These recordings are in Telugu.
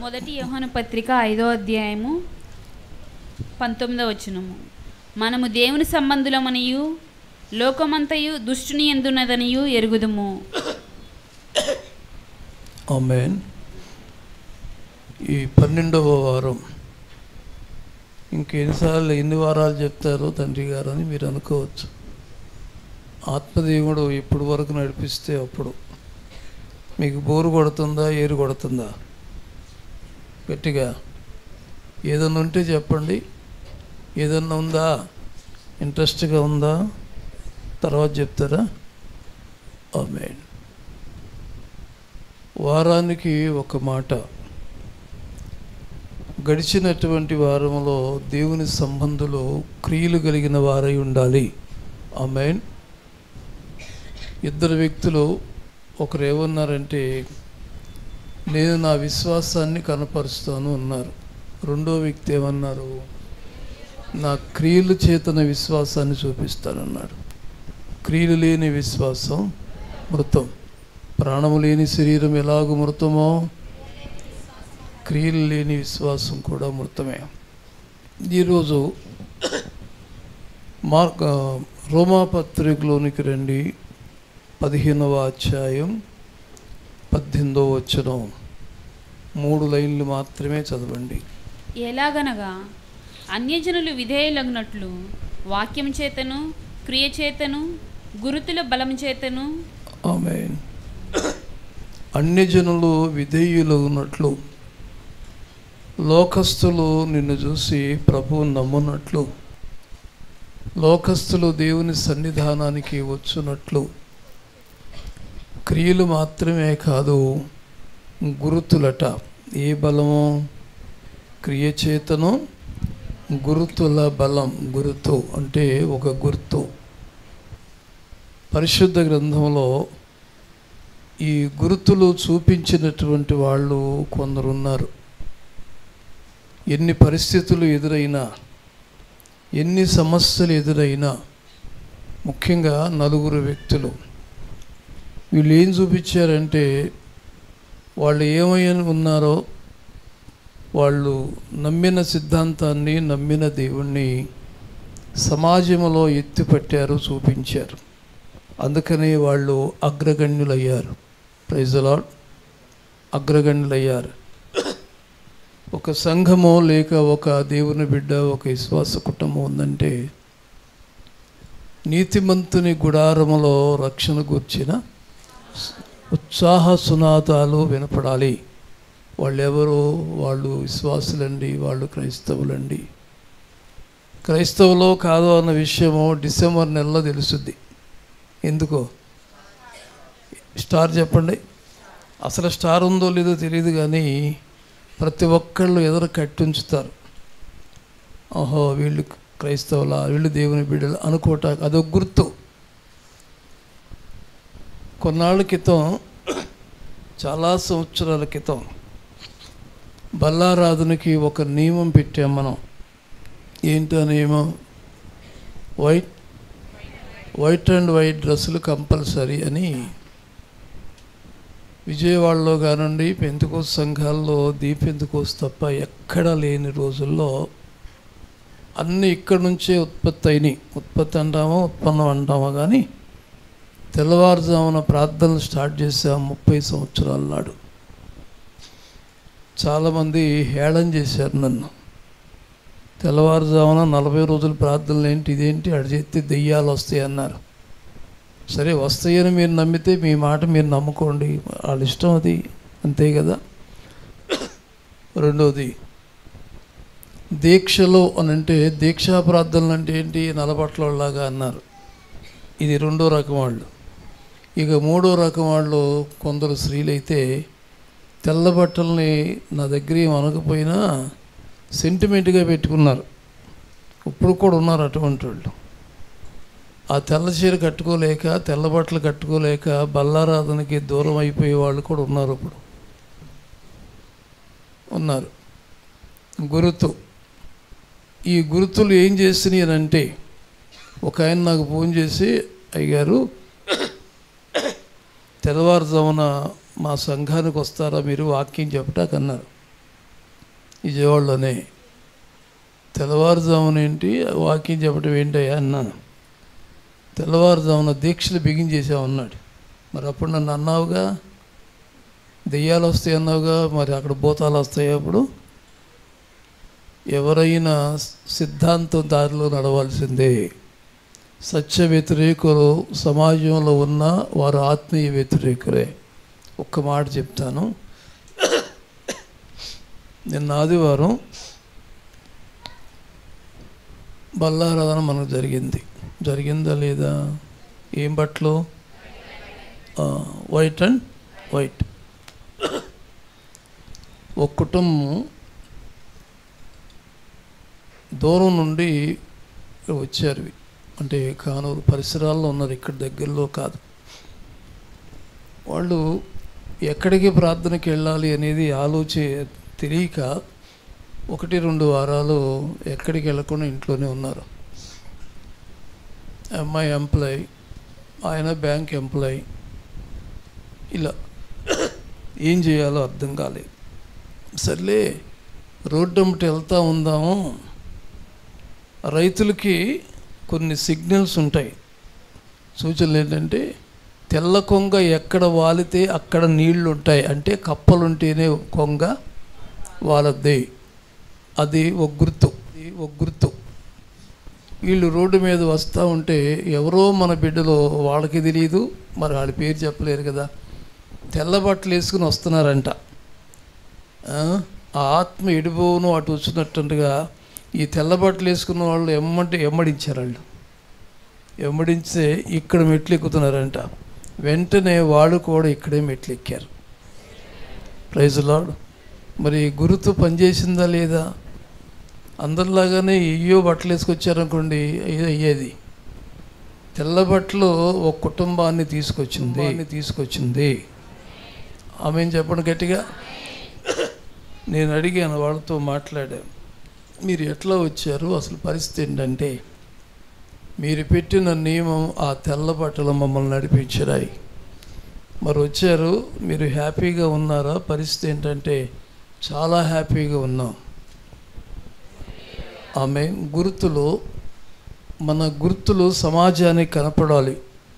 మొదటి యోహాను పత్రిక ఐదో అధ్యాయము పంతొమ్మిదో వచనము మనము దేవుని సంబంధులమనియు లోకమంతయు దుష్టుని ఎందున్నదనియు ఎరుగుదుము ఆమెన్ ఈ పన్నెండవ వారం ఇంకెన్నిసార్లు ఎన్ని వారాలు చెప్తారో తండ్రి గారు అని మీరు అనుకోవచ్చు ఆత్మదేవుడు ఎప్పుడు వరకు నడిపిస్తే అప్పుడు మీకు బోరు కొడుతుందా ఏరు కొడుతుందా గట్టిగా ఏదన్నా ఉంటే చెప్పండి ఏదన్నా ఉందా ఇంట్రెస్ట్గా ఉందా తర్వాత చెప్తారా ఆమెన్ వారానికి ఒక మాట గడిచినటువంటి వారంలో దేవుని సంబంధులు క్రియలు కలిగిన వారై ఉండాలి ఆమెన్ ఇద్దరు వ్యక్తులు ఒకరు ఏమన్నారంటే నేను నా విశ్వాసాన్ని కనపరుస్తాను అన్నారు రెండో వ్యక్తి ఏమన్నారు నా క్రియలు చేతన విశ్వాసాన్ని చూపిస్తానన్నాడు క్రియలు లేని విశ్వాసం మృతం ప్రాణము లేని శరీరం ఎలాగూ మృతమో క్రియలు లేని విశ్వాసం కూడా మృతమే ఈరోజు మార్క్ రోమాపత్రికలోనికి రండి పదిహేనవ అధ్యాయం పద్దెనిమిదవ వచనం మూడు లైన్లు మాత్రమే చదవండి ఎలాగనగా అన్యజనులు విధేయులగినట్లు వాక్యం చేతను క్రియ చేతను గురుతుల బలం చేతను ఆమె అన్యజనులు విధేయులు ఉన్నట్లు లోకస్తులు నిన్ను చూసి ప్రభువు నమ్మునట్లు లోకస్తులు దేవుని సన్నిధానానికి వచ్చునట్లు క్రియలు మాత్రమే కాదు గురుతులట ఏ బలము క్రియ చేతను గురుతుల బలం గురుతు అంటే ఒక గుర్తు పరిశుద్ధ గ్రంథంలో ఈ గుర్తులు చూపించినటువంటి వాళ్ళు కొందరున్నారు ఎన్ని పరిస్థితులు ఎదురైనా ఎన్ని సమస్యలు ఎదురైనా ముఖ్యంగా నలుగురు వ్యక్తులు వీళ్ళు ఏం చూపించారంటే వాళ్ళు ఏమై ఉన్నారో వాళ్ళు నమ్మిన సిద్ధాంతాన్ని నమ్మిన దేవుణ్ణి సమాజంలో ఎత్తిపట్టారు చూపించారు అందుకనే వాళ్ళు అగ్రగణ్యులయ్యారు ప్రైజలాడ్ అగ్రగణ్యులయ్యారు ఒక సంఘమో లేక ఒక దేవుని బిడ్డ ఒక విశ్వాస కుటుంబం ఉందంటే నీతిమంతుని గుడారములో రక్షణ కూర్చిన ఉత్సాహ సునాదాలు వినపడాలి వాళ్ళెవరో వాళ్ళు విశ్వాసులండి వాళ్ళు క్రైస్తవులండి క్రైస్తవులో కాదో అన్న విషయము డిసెంబర్ నెలలో తెలుసుద్ది ఎందుకో స్టార్ చెప్పండి అసలు స్టార్ ఉందో లేదో తెలియదు కానీ ప్రతి ఒక్కళ్ళు ఎదురు కట్టి ఉంచుతారు ఓహో వీళ్ళు క్రైస్తవుల వీళ్ళు దేవుని బిడ్డలు అనుకోట అదొక గుర్తు కొన్నాళ్ళ క్రితం చాలా సంవత్సరాల క్రితం బల్లారాధనకి ఒక నియమం పెట్టాం మనం ఏంటి ఆ నియమం white white and white dresses compulsory అని విజయవాడలో కానివ్వండి పెంతుకోస్ సంఘాల్లో దీపెంతుకోస్ తప్ప ఎక్కడా లేని రోజుల్లో అన్నీ ఇక్కడి నుంచే ఉత్పత్తి అయినాయి ఉత్పత్తి అంటామో ఉత్పన్నం అంటామో కానీ తెల్లవారుజామున ప్రార్థనలు స్టార్ట్ చేసాం ముప్పై సంవత్సరాల నాడు చాలామంది హేళన చేశారు నన్ను తెల్లవారుజామున నలభై రోజుల ప్రార్థనలు ఏంటి ఇదేంటి అడి చేస్తే దెయ్యాలు వస్తాయి అన్నారు సరే వస్తాయని మీరు నమ్మితే మీ మాట మీరు నమ్ముకోండి వాళ్ళ ఇష్టం అది అంతే కదా రెండవది దీక్షలో అని అంటే దీక్షా ప్రార్థనలు అంటే ఏంటి నలబట్లలాగా అన్నారు ఇది రెండో రకం వాళ్ళు ఇక మూడో రకం వాళ్ళు కొందరు స్త్రీలైతే తెల్ల బట్టల్ని నా దగ్గర ఏం అనకపోయినా సెంటిమెంట్గా పెట్టుకున్నారు ఇప్పుడు కూడా ఉన్నారు అటువంటి వాళ్ళు ఆ తెల్ల చీర కట్టుకోలేక తెల్ల బట్టలు కట్టుకోలేక బల్లారాధనకి దూరం అయిపోయే వాళ్ళు కూడా ఉన్నారు ఇప్పుడు ఉన్నారు గురుతు ఈ గుర్తులు ఏం చేస్తున్నాయి అంటే ఒక ఆయన నాకు ఫోన్ చేసి అయ్యారు తెల్లవారుజామున మా సంఘానికి వస్తారా మీరు వాక్యం చెప్పటాకన్నారు విజయవాడలోనే తెల్లవారుజామున ఏంటి వాకింగ్ చెప్పడం ఏంటయ్యా అన్నాను తెల్లవారుజామున దీక్షలు బిగించేసామన్నాడు మరి అప్పుడు నన్ను అన్నావుగా దెయ్యాలు వస్తాయి అన్నావుగా మరి అక్కడ భూతాలు వస్తాయి అప్పుడు ఎవరైనా సిద్ధాంతం దారిలో నడవాల్సిందే సత్య వ్యతిరేకులు సమాజంలో ఉన్న వారు ఆత్మీయ వ్యతిరేకులే ఒక్క మాట చెప్తాను నిన్న ఆదివారం బల్లారాధన మనకు జరిగింది జరిగిందా లేదా ఏం బట్టలు వైట్ అండ్ వైట్ ఒక కుటుంబం దూరం నుండి వచ్చారు అంటే కానూరు పరిసరాల్లో ఉన్నారు ఇక్కడ దగ్గరలో కాదు వాళ్ళు ఎక్కడికి ప్రార్థనకి వెళ్ళాలి అనేది ఆలోచే తెలియక ఒకటి రెండు వారాలు ఎక్కడికి వెళ్ళకుండా ఇంట్లోనే ఉన్నారు అమ్మాయి ఎంప్లాయ్ ఆయన బ్యాంక్ ఎంప్లాయ్ ఇలా ఏం చేయాలో అర్థం కాలేదు సర్లే రోడ్డు అమ్మటి వెళ్తూ ఉందాము రైతులకి కొన్ని సిగ్నల్స్ ఉంటాయి సూచనలు ఏంటంటే తెల్ల కొంగ ఎక్కడ వాలితే అక్కడ నీళ్లు ఉంటాయి అంటే కప్పలు ఉంటేనే కొంగ వాలద్ది అది ఒక గుర్తు అది ఒక గుర్తు వీళ్ళు రోడ్డు మీద వస్తూ ఉంటే ఎవరో మన బిడ్డలో వాళ్ళకి తెలియదు మరి వాళ్ళ పేరు చెప్పలేరు కదా తెల్ల బట్టలు వేసుకుని వస్తున్నారంట ఆ ఆ ఆత్మ ఎడిపోను అటు వచ్చినట్టుగా ఈ తెల్ల బట్టలు వేసుకున్న వాళ్ళు ఎమ్మంటే ఎమ్మడించారు వాళ్ళు ఎమ్మడించే ఇక్కడ మెట్లు ఎక్కుతున్నారంట వెంటనే వాళ్ళు కూడా ఇక్కడే మెట్లు ఎక్కారు ప్రైజ్ లాడ్ మరి గురుతు పనిచేసిందా లేదా అందరిలాగానే అయ్యో బట్టలు వేసుకొచ్చారనుకోండి అయ్యో అయ్యేది తెల్ల బట్టలు ఒక కుటుంబాన్ని తీసుకొచ్చింది తీసుకొచ్చింది ఆమె చెప్పండి గట్టిగా నేను అడిగాను వాళ్ళతో మాట్లాడాను మీరు ఎట్లా వచ్చారు అసలు పరిస్థితి ఏంటంటే మీరు పెట్టిన నియమం ఆ తెల్ల బట్టలు మమ్మల్ని నడిపించాయి మరి వచ్చారు మీరు హ్యాపీగా ఉన్నారా పరిస్థితి ఏంటంటే చాలా హ్యాపీగా ఉన్నాం ఆమె గుర్తులు మన గుర్తులు సమాజానికి కనపడాలి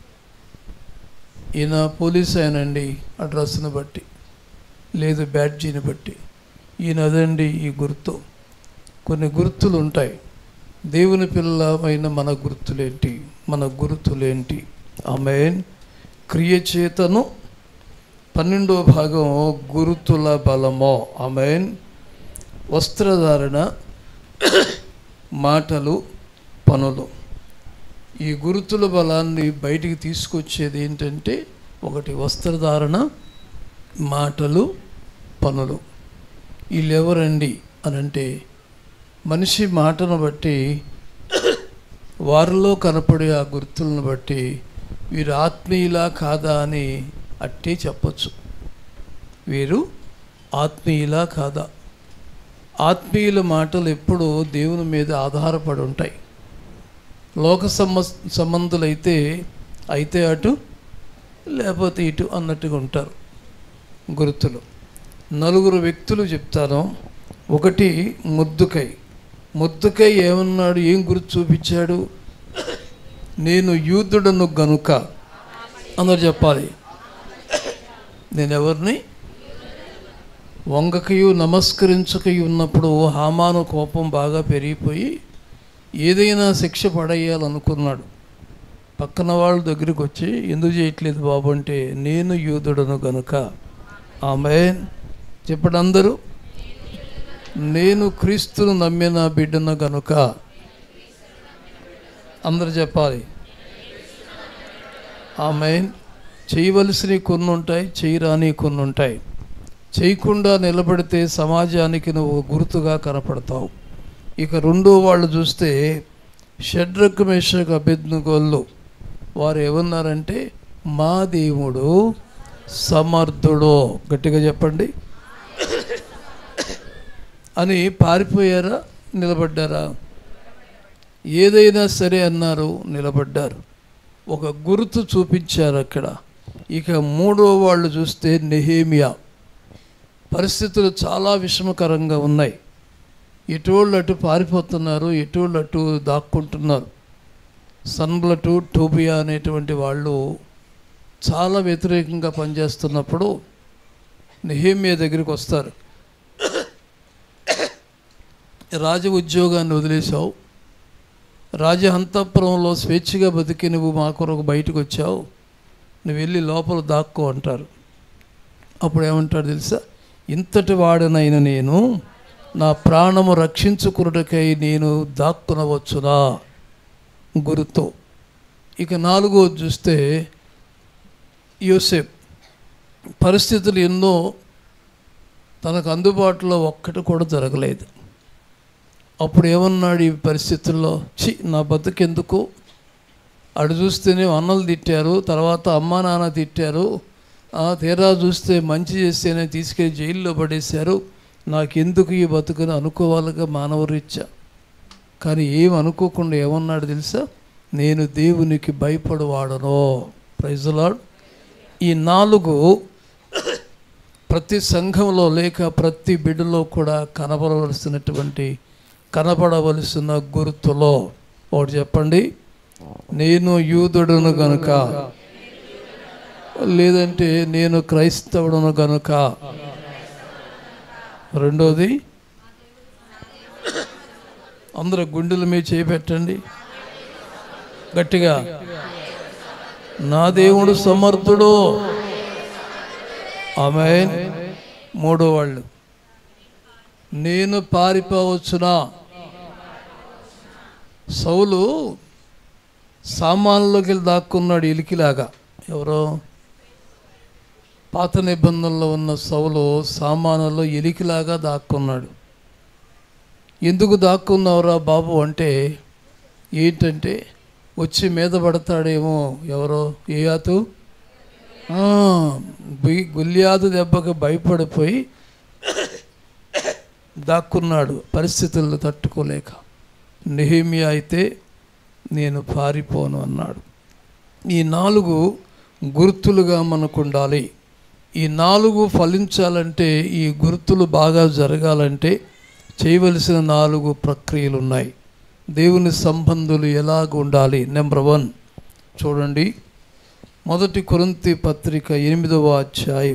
ఈయన పోలీస్ ఆయనండి అడ్రస్ని బట్టి లేదు బ్యాడ్జీని బట్టి ఈయన అదండి ఈ గుర్తు కొన్ని గుర్తులు ఉంటాయి దేవుని పిల్లమైన మన గుర్తులేంటి మన గుర్తులేంటి ఆమె క్రియ చేతను పన్నెండో భాగం గురుతుల బలమో ఆమెన్ వస్త్రధారణ మాటలు పనులు ఈ గురుతుల బలాన్ని బయటికి తీసుకొచ్చేది ఏంటంటే ఒకటి వస్త్రధారణ మాటలు పనులు వీళ్ళెవరండి అని అంటే మనిషి మాటను బట్టి వారిలో కనపడే ఆ గుర్తులను బట్టి వీరు ఆత్మీయులా కాదా అని అట్టే చెప్పచ్చు వీరు ఆత్మీయులా కాదా ఆత్మీయుల మాటలు ఎప్పుడూ దేవుని మీద ఆధారపడి ఉంటాయి లోక సంబ సంబంధులైతే అయితే అటు లేకపోతే ఇటు అన్నట్టుగా ఉంటారు గుర్తులు నలుగురు వ్యక్తులు చెప్తాను ఒకటి ముద్దుకై ముద్దుకై ఏమన్నాడు ఏం గుర్తు చూపించాడు నేను యూదుడను గనుక అందరు చెప్పాలి నేను ఎవరిని వంగకయు నమస్కరించకయు ఉన్నప్పుడు హామాను కోపం బాగా పెరిగిపోయి ఏదైనా శిక్ష పడేయాలనుకున్నాడు పక్కన వాళ్ళ దగ్గరికి వచ్చి ఎందుకు చేయట్లేదు బాబు అంటే నేను యూదుడను గనుక ఆమె చెప్పండి అందరూ నేను క్రీస్తును నమ్మిన బిడ్డను గనుక అందరు చెప్పాలి ఆమె చేయవలసినవి కొన్ని ఉంటాయి చేయరాని కొన్ని ఉంటాయి చేయకుండా నిలబడితే సమాజానికి నువ్వు గుర్తుగా కనపడతావు ఇక రెండో వాళ్ళు చూస్తే షడ్రక్ మేషక్ అభిజ్ఞగోళ్ళు వారు ఏమన్నారంటే మా దేవుడు సమర్థుడో గట్టిగా చెప్పండి అని పారిపోయారా నిలబడ్డారా ఏదైనా సరే అన్నారు నిలబడ్డారు ఒక గుర్తు చూపించారు అక్కడ ఇక మూడో వాళ్ళు చూస్తే నెహేమియా పరిస్థితులు చాలా విషమకరంగా ఉన్నాయి ఎటువంటి అటు పారిపోతున్నారు ఎటువంటి అటు దాక్కుంటున్నారు సన్బ్లటు టోబియా అనేటువంటి వాళ్ళు చాలా వ్యతిరేకంగా పనిచేస్తున్నప్పుడు నెహేమియా దగ్గరికి వస్తారు రాజ ఉద్యోగాన్ని వదిలేశావు రాజ అంతఃపురంలో స్వేచ్ఛగా బతికి నువ్వు మా కొరకు బయటకు వచ్చావు నువ్వు వెళ్ళి లోపల దాక్కో అంటారు అప్పుడు ఏమంటాడు తెలుసా ఇంతటి వాడనైన నేను నా ప్రాణము రక్షించుకున్నటకై నేను దాక్కునవచ్చునా గురుతో ఇక నాలుగో చూస్తే యోసేప్ పరిస్థితులు ఎన్నో తనకు అందుబాటులో ఒక్కటి కూడా జరగలేదు అప్పుడు ఏమన్నాడు ఈ పరిస్థితుల్లో చి నా బతుకెందుకు అటు చూస్తేనే అన్నలు తిట్టారు తర్వాత అమ్మా నాన్న తిట్టారు ఆ తీరా చూస్తే మంచి చేస్తేనే తీసుకెళ్ళి జైల్లో పడేశారు నాకెందుకు ఈ బతుకుని అనుకోవాలిగా మానవరీత్యా కానీ ఏం అనుకోకుండా ఏమన్నాడు తెలుసా నేను దేవునికి భయపడవాడను ప్రైజులాడ్ ఈ నాలుగు ప్రతి సంఘంలో లేక ప్రతి బిడ్డలో కూడా కనపడవలసినటువంటి కనపడవలసిన గుర్తులో ఒకటి చెప్పండి నేను యూదుడును గనుక లేదంటే నేను క్రైస్తవుడును గనుక రెండోది అందరూ గుండెల మీద చేపెట్టండి గట్టిగా నా దేవుడు సమర్థుడు ఆమె మూడో వాళ్ళు నేను పారిపోవచ్చునా సౌలు సామాన్లోకి వెళ్ళి దాక్కున్నాడు ఎలికిలాగా ఎవరో పాత నిబంధనలో ఉన్న సౌలు సామానుల్లో ఎలికిలాగా దాక్కున్నాడు ఎందుకు దాక్కున్నావురా బాబు అంటే ఏంటంటే వచ్చి మీద పడతాడేమో ఎవరో ఏయాతు ఆ, బి- గుల్యాదు దెబ్బకి భయపడిపోయి దాక్కున్నాడు పరిస్థితులను తట్టుకోలేక నెహేమియా అయితే నేను పారిపోను అన్నాడు ఈ నాలుగు గుర్తులుగా మనకు ఉండాలి ఈ నాలుగు ఫలించాలంటే ఈ గుర్తులు బాగా జరగాలంటే చేయవలసిన నాలుగు ప్రక్రియలు ఉన్నాయి దేవుని సంబంధులు ఎలాగ ఉండాలి నెంబర్ వన్ చూడండి మొదటి కొరింతి పత్రిక ఎనిమిదవ అధ్యాయం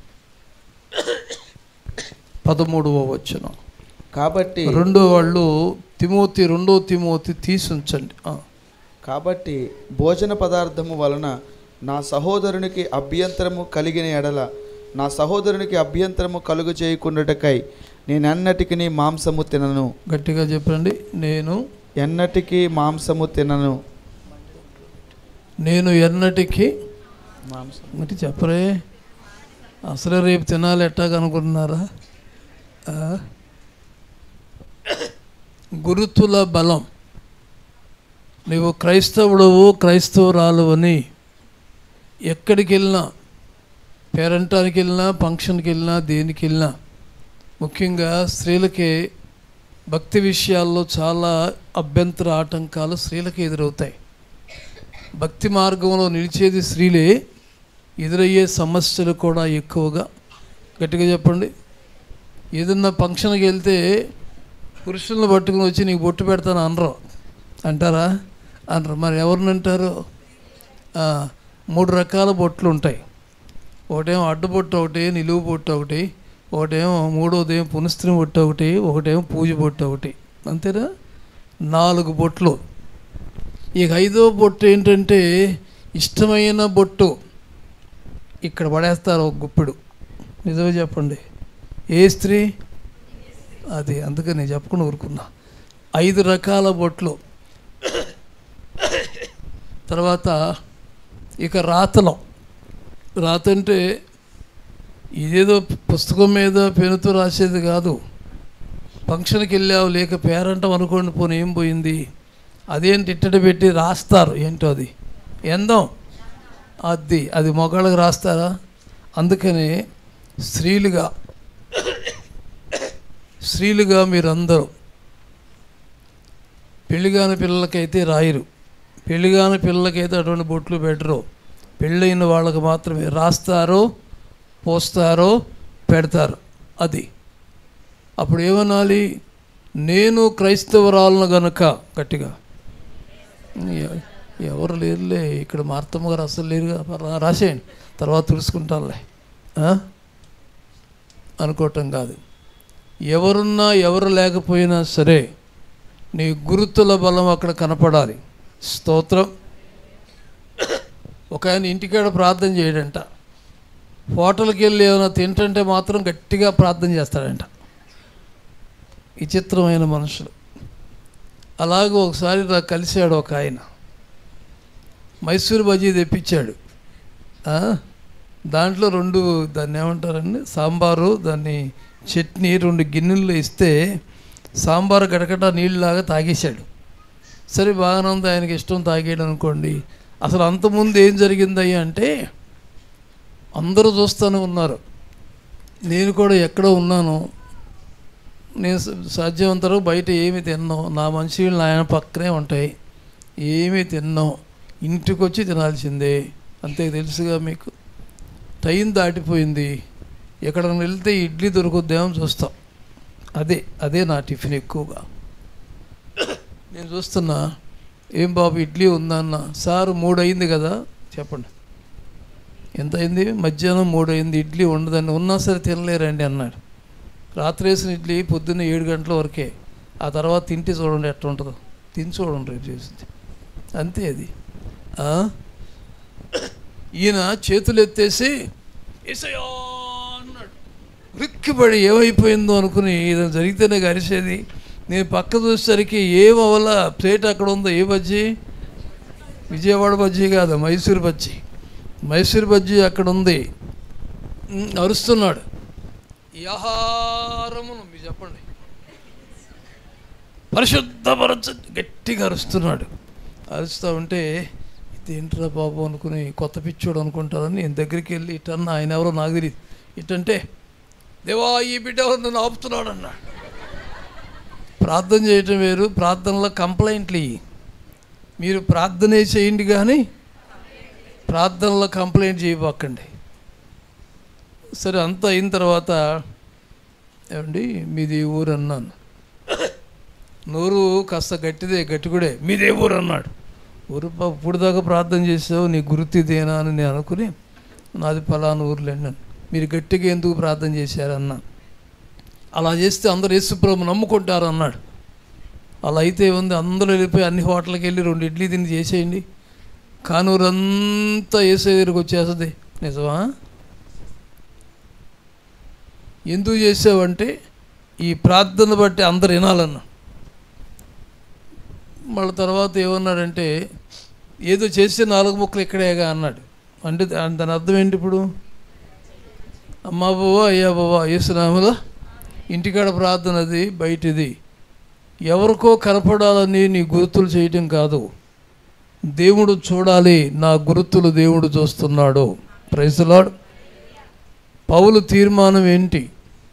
పదమూడవ వచనం కాబట్టి రెండో వాళ్ళు తిమోతి రెండో తిమోతి తీసి ఉంచండి ఆ. కాబట్టి భోజన పదార్థము వలన నా సహోదరునికి అభ్యంతరము కలిగిన ఎడల నా సహోదరునికి అభ్యంతరము కలుగు చేయకుండాటకై నేను ఎన్నటికి నీ మాంసము తినను గట్టిగా చెప్పండి నేను ఎన్నటికీ మాంసము తినను నేను ఎన్నటికీ మాంసం మరి చెప్పరే అసలు రేపు తినాలి ఎట్టాగ అనుకుంటున్నారా ఆ? గురుతుల బలం నువ్వు క్రైస్తవుడవు క్రైస్తవురాలు అని ఎక్కడికి వెళ్ళినా పేరంటానికి వెళ్ళినా ఫంక్షన్కి వెళ్ళినా దేనికి వెళ్ళినా ముఖ్యంగా స్త్రీలకి భక్తి విషయాల్లో చాలా అభ్యంతర ఆటంకాలు స్త్రీలకు ఎదురవుతాయి భక్తి మార్గంలో నిలిచేది స్త్రీలే ఎదురయ్యే సమస్యలు కూడా ఎక్కువగా గట్టిగా చెప్పండి ఏదన్నా ఫంక్షన్కి వెళ్తే పురుషులను పట్టుకుని వచ్చి నీకు బొట్టు పెడతాను అనరు అంటారా అనరు మరి ఎవరిని అంటారు ఆ, మూడు రకాల బొట్లు ఉంటాయి ఒకటేమో అడ్డుబొట్టు ఒకటి నిలువు బొట్టు ఒకటి ఒకటేమో మూడోదేమో పునస్త్రీ బొట్టు ఒకటి ఒకటేమో పూజ బొట్టు ఒకటి అంతేనా నాలుగు బొట్లు ఇక ఐదో బొట్టు ఏంటంటే ఇష్టమైన బొట్టు ఇక్కడ పడేస్తారు ఒక గుప్పెడు నిజమే చెప్పండి ఏ స్త్రీ అది అందుకని నేను చెప్పుకుని ఊరుకున్నా ఐదు రకాల బొట్లు తర్వాత ఇక రాతలం రాత అంటే ఇదేదో పుస్తకం మీద పెనుతో రాసేది కాదు ఫంక్షన్కి వెళ్ళావు లేక పేరంటం అనుకోండి పోనీ ఏం పోయింది అదేంటి ఇట్టడి పెట్టి రాస్తారు ఏంటో అది ఎందం అది అది మొగాళ్ళకి రాస్తారా అందుకని స్త్రీలుగా స్త్రీలుగా మీరందరూ పెళ్ళిగాని పిల్లలకైతే రాయరు పెళ్ళిగాని పిల్లలకైతే అటువంటి బొట్లు పెట్టరు పెళ్ళైన వాళ్ళకి మాత్రమే రాస్తారో పోస్తారో పెడతారు అది అప్పుడు ఏమనాలి నేను క్రైస్తవరాలను గనుక గట్టిగా ఎ- ఎవరు లేరులే ఇక్కడ మార్తమ్మ గారు అసలు లేరుగా పర్లా- రాసేయండి తర్వాత తుడుచుకుంటానులే ఆ? అనుకోవటం కాదు ఎవరున్నా ఎవరు లేకపోయినా సరే నీ గురుతుల బలం అక్కడ కనపడాలి స్తోత్రం ఒక ఆయన ఇంటికాడ ప్రార్థన చేయడంట హోటల్కి వెళ్ళి ఏమైనా తింటుంటే మాత్రం గట్టిగా ప్రార్థన చేస్తాడంట విచిత్రమైన మనుషులు అలాగే ఒకసారి నాకు కలిశాడు ఒక ఆయన మైసూర్ బజ్జీ తెప్పించాడు ఆ? దాంట్లో రెండు దాన్ని ఏమంటారండి సాంబారు దాన్ని చట్నీ రెండు గిన్నెల్లో ఇస్తే సాంబారు గడకట నీళ్ళలాగా తాగేశాడు సరే బాగానే ఉంది ఆయనకి ఇష్టం తాగేయడం అనుకోండి అసలు అంతకుముందు ఏం జరిగిందయ్యా అంటే అందరూ చూస్తూనే ఉన్నారు నేను కూడా ఎక్కడో ఉన్నాను నేను స- సాధ్యమంతరం బయట ఏమి తిన్నాం నా మనుషులు ఆయన పక్కనే ఉంటాయి ఏమీ తిన్నాం ఇంటికి వచ్చి తినాల్సిందే అంతే తెలుసుగా మీకు టైం దాటిపోయింది ఎక్కడైనా వెళ్తే ఇడ్లీ దొరుకుద్దేమో చూస్తాం అదే అదే నా టిఫిన్ ఎక్కువగా నేను చూస్తున్నా ఏం బాబు ఇడ్లీ ఉందన్న సార్ మూడు అయింది కదా చెప్పండి ఎంత అయింది మధ్యాహ్నం మూడు అయింది ఇడ్లీ ఉండదండి ఉన్నా సరే తినలేరండి అన్నాడు రాత్రి వేసిన ఇడ్లీ పొద్దున్న ఏడు గంటల వరకే ఆ తర్వాత తింటే చూడండి ఎట్లా ఉంటుందో తిని చూడండి రేపు చేసింది అంతే అది ఆ? ఈయన చేతులు ఎత్తేసి "ఏసయ్యా" అన్నాడు రిక్కిపడి ఏమైపోయిందో అనుకుని ఏదైనా జరిగితేనే గరిసేది నేను పక్క చూసేసరికి ఏమవల ప్లేట్ అక్కడ ఉందో ఏ బజ్జీ విజయవాడ బజ్జీ కాదు మైసూర్ బజ్జీ మైసూర్ బజ్జీ అక్కడ ఉంది ఉమ్, అరుస్తున్నాడు ఈ ఆహారమును మీరు చెప్పండి పరిశుద్ధపరచ గట్టిగా అరుస్తున్నాడు అరుస్తూ ఉంటే ఇదేంట్రా బాబు అనుకుని కొత్త పిచ్చోడు అనుకుంటారని నేను దగ్గరికి వెళ్ళి ఇటన్న ఆయన ఎవరో నాకు తెలియదు ఇటంటే దేవా ఈ బిడ్డ ఎవరు నన్ను ఆపుతున్నాడు అన్నాడు ప్రార్థన చేయటం వేరు ప్రార్థనలో కంప్లైంట్లు ఇయ్యి మీరు ప్రార్థనే చేయండి కానీ ప్రార్థనలో కంప్లైంట్ చేయబోకండి సరే అంతా అయిన తర్వాత ఏమండి మీది ఏ ఊరు అన్నాను నోరు కాస్త గట్టిదే గట్టిగుడే మీదే ఊరు అన్నాడు ఊరు పా- ఇప్పుడు దాకా ప్రార్థన చేసావు నీ గుర్తు ఇదేనా అని నేను అనుకుని నాది ఫలానా ఊర్లో అన్నాను మీరు గట్టిగా ఎందుకు ప్రార్థన చేశారన్నా అలా చేస్తే అందరు యేసుప్రభు నమ్ముకుంటారు అన్నాడు అలా అయితే ఉంది అందరూ వెళ్ళిపోయి అన్ని హోటల్కి వెళ్ళి రెండు ఇడ్లీ తిని చేసేయండి కానూరంతా ఏసే దగ్గరికి వచ్చేస్తుంది నిజమా ఎందుకు చేసావంటే ఈ ప్రార్థన బట్టి అందరు వినాలన్నా మళ్ళీ తర్వాత ఏమన్నాడంటే ఏదో చేస్తే నాలుగు ముక్కలు ఇక్కడేగా అన్నాడు అంటే దా- దాని అర్థం ఏంటి ఇప్పుడు అమ్మా బావా అయ్యా బావా యేసునామలా ఇంటికాడ ప్రార్థన అది బయటిది ఎవరికో కనపడాలని నీ గుర్తులు చేయటం కాదు దేవుడు చూడాలి నా గుర్తులు దేవుడు చూస్తున్నాడు ప్రైజలాడ్ పౌలు తీర్మానం ఏంటి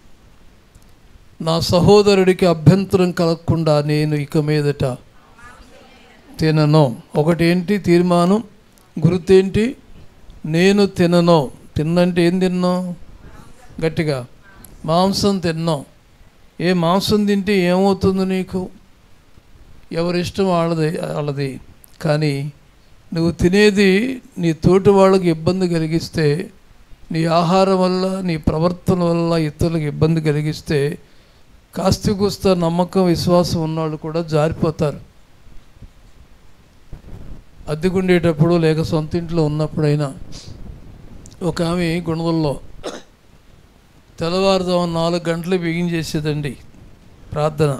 నా సహోదరుడికి అభ్యంతరం కలగకుండా నేను ఇక మీదట తినను ఒకటి ఏంటి తీర్మానం గుర్తేంటి నేను తినను తిన్నంటే ఏం తిన్నాం గట్టిగా మాంసం తిన్నాం ఏ మాంసం తింటే ఏమవుతుంది నీకు ఎవరిష్టం వాళ్ళది వాళ్ళది కానీ నువ్వు తినేది నీ తోటి వాళ్ళకి ఇబ్బంది కలిగిస్తే నీ ఆహారం వల్ల నీ ప్రవర్తన వల్ల ఇతరులకు ఇబ్బంది కలిగిస్తే కాస్త కూస్త నమ్మకం విశ్వాసం ఉన్నవాళ్ళు కూడా జారిపోతారు అద్దెకుండేటప్పుడు లేక సొంత ఇంట్లో ఉన్నప్పుడైనా ఒక ఆమె గుణదల్లో తెల్లవారుజాము నాలుగు గంటలు బిగించేసేదండి ప్రార్థన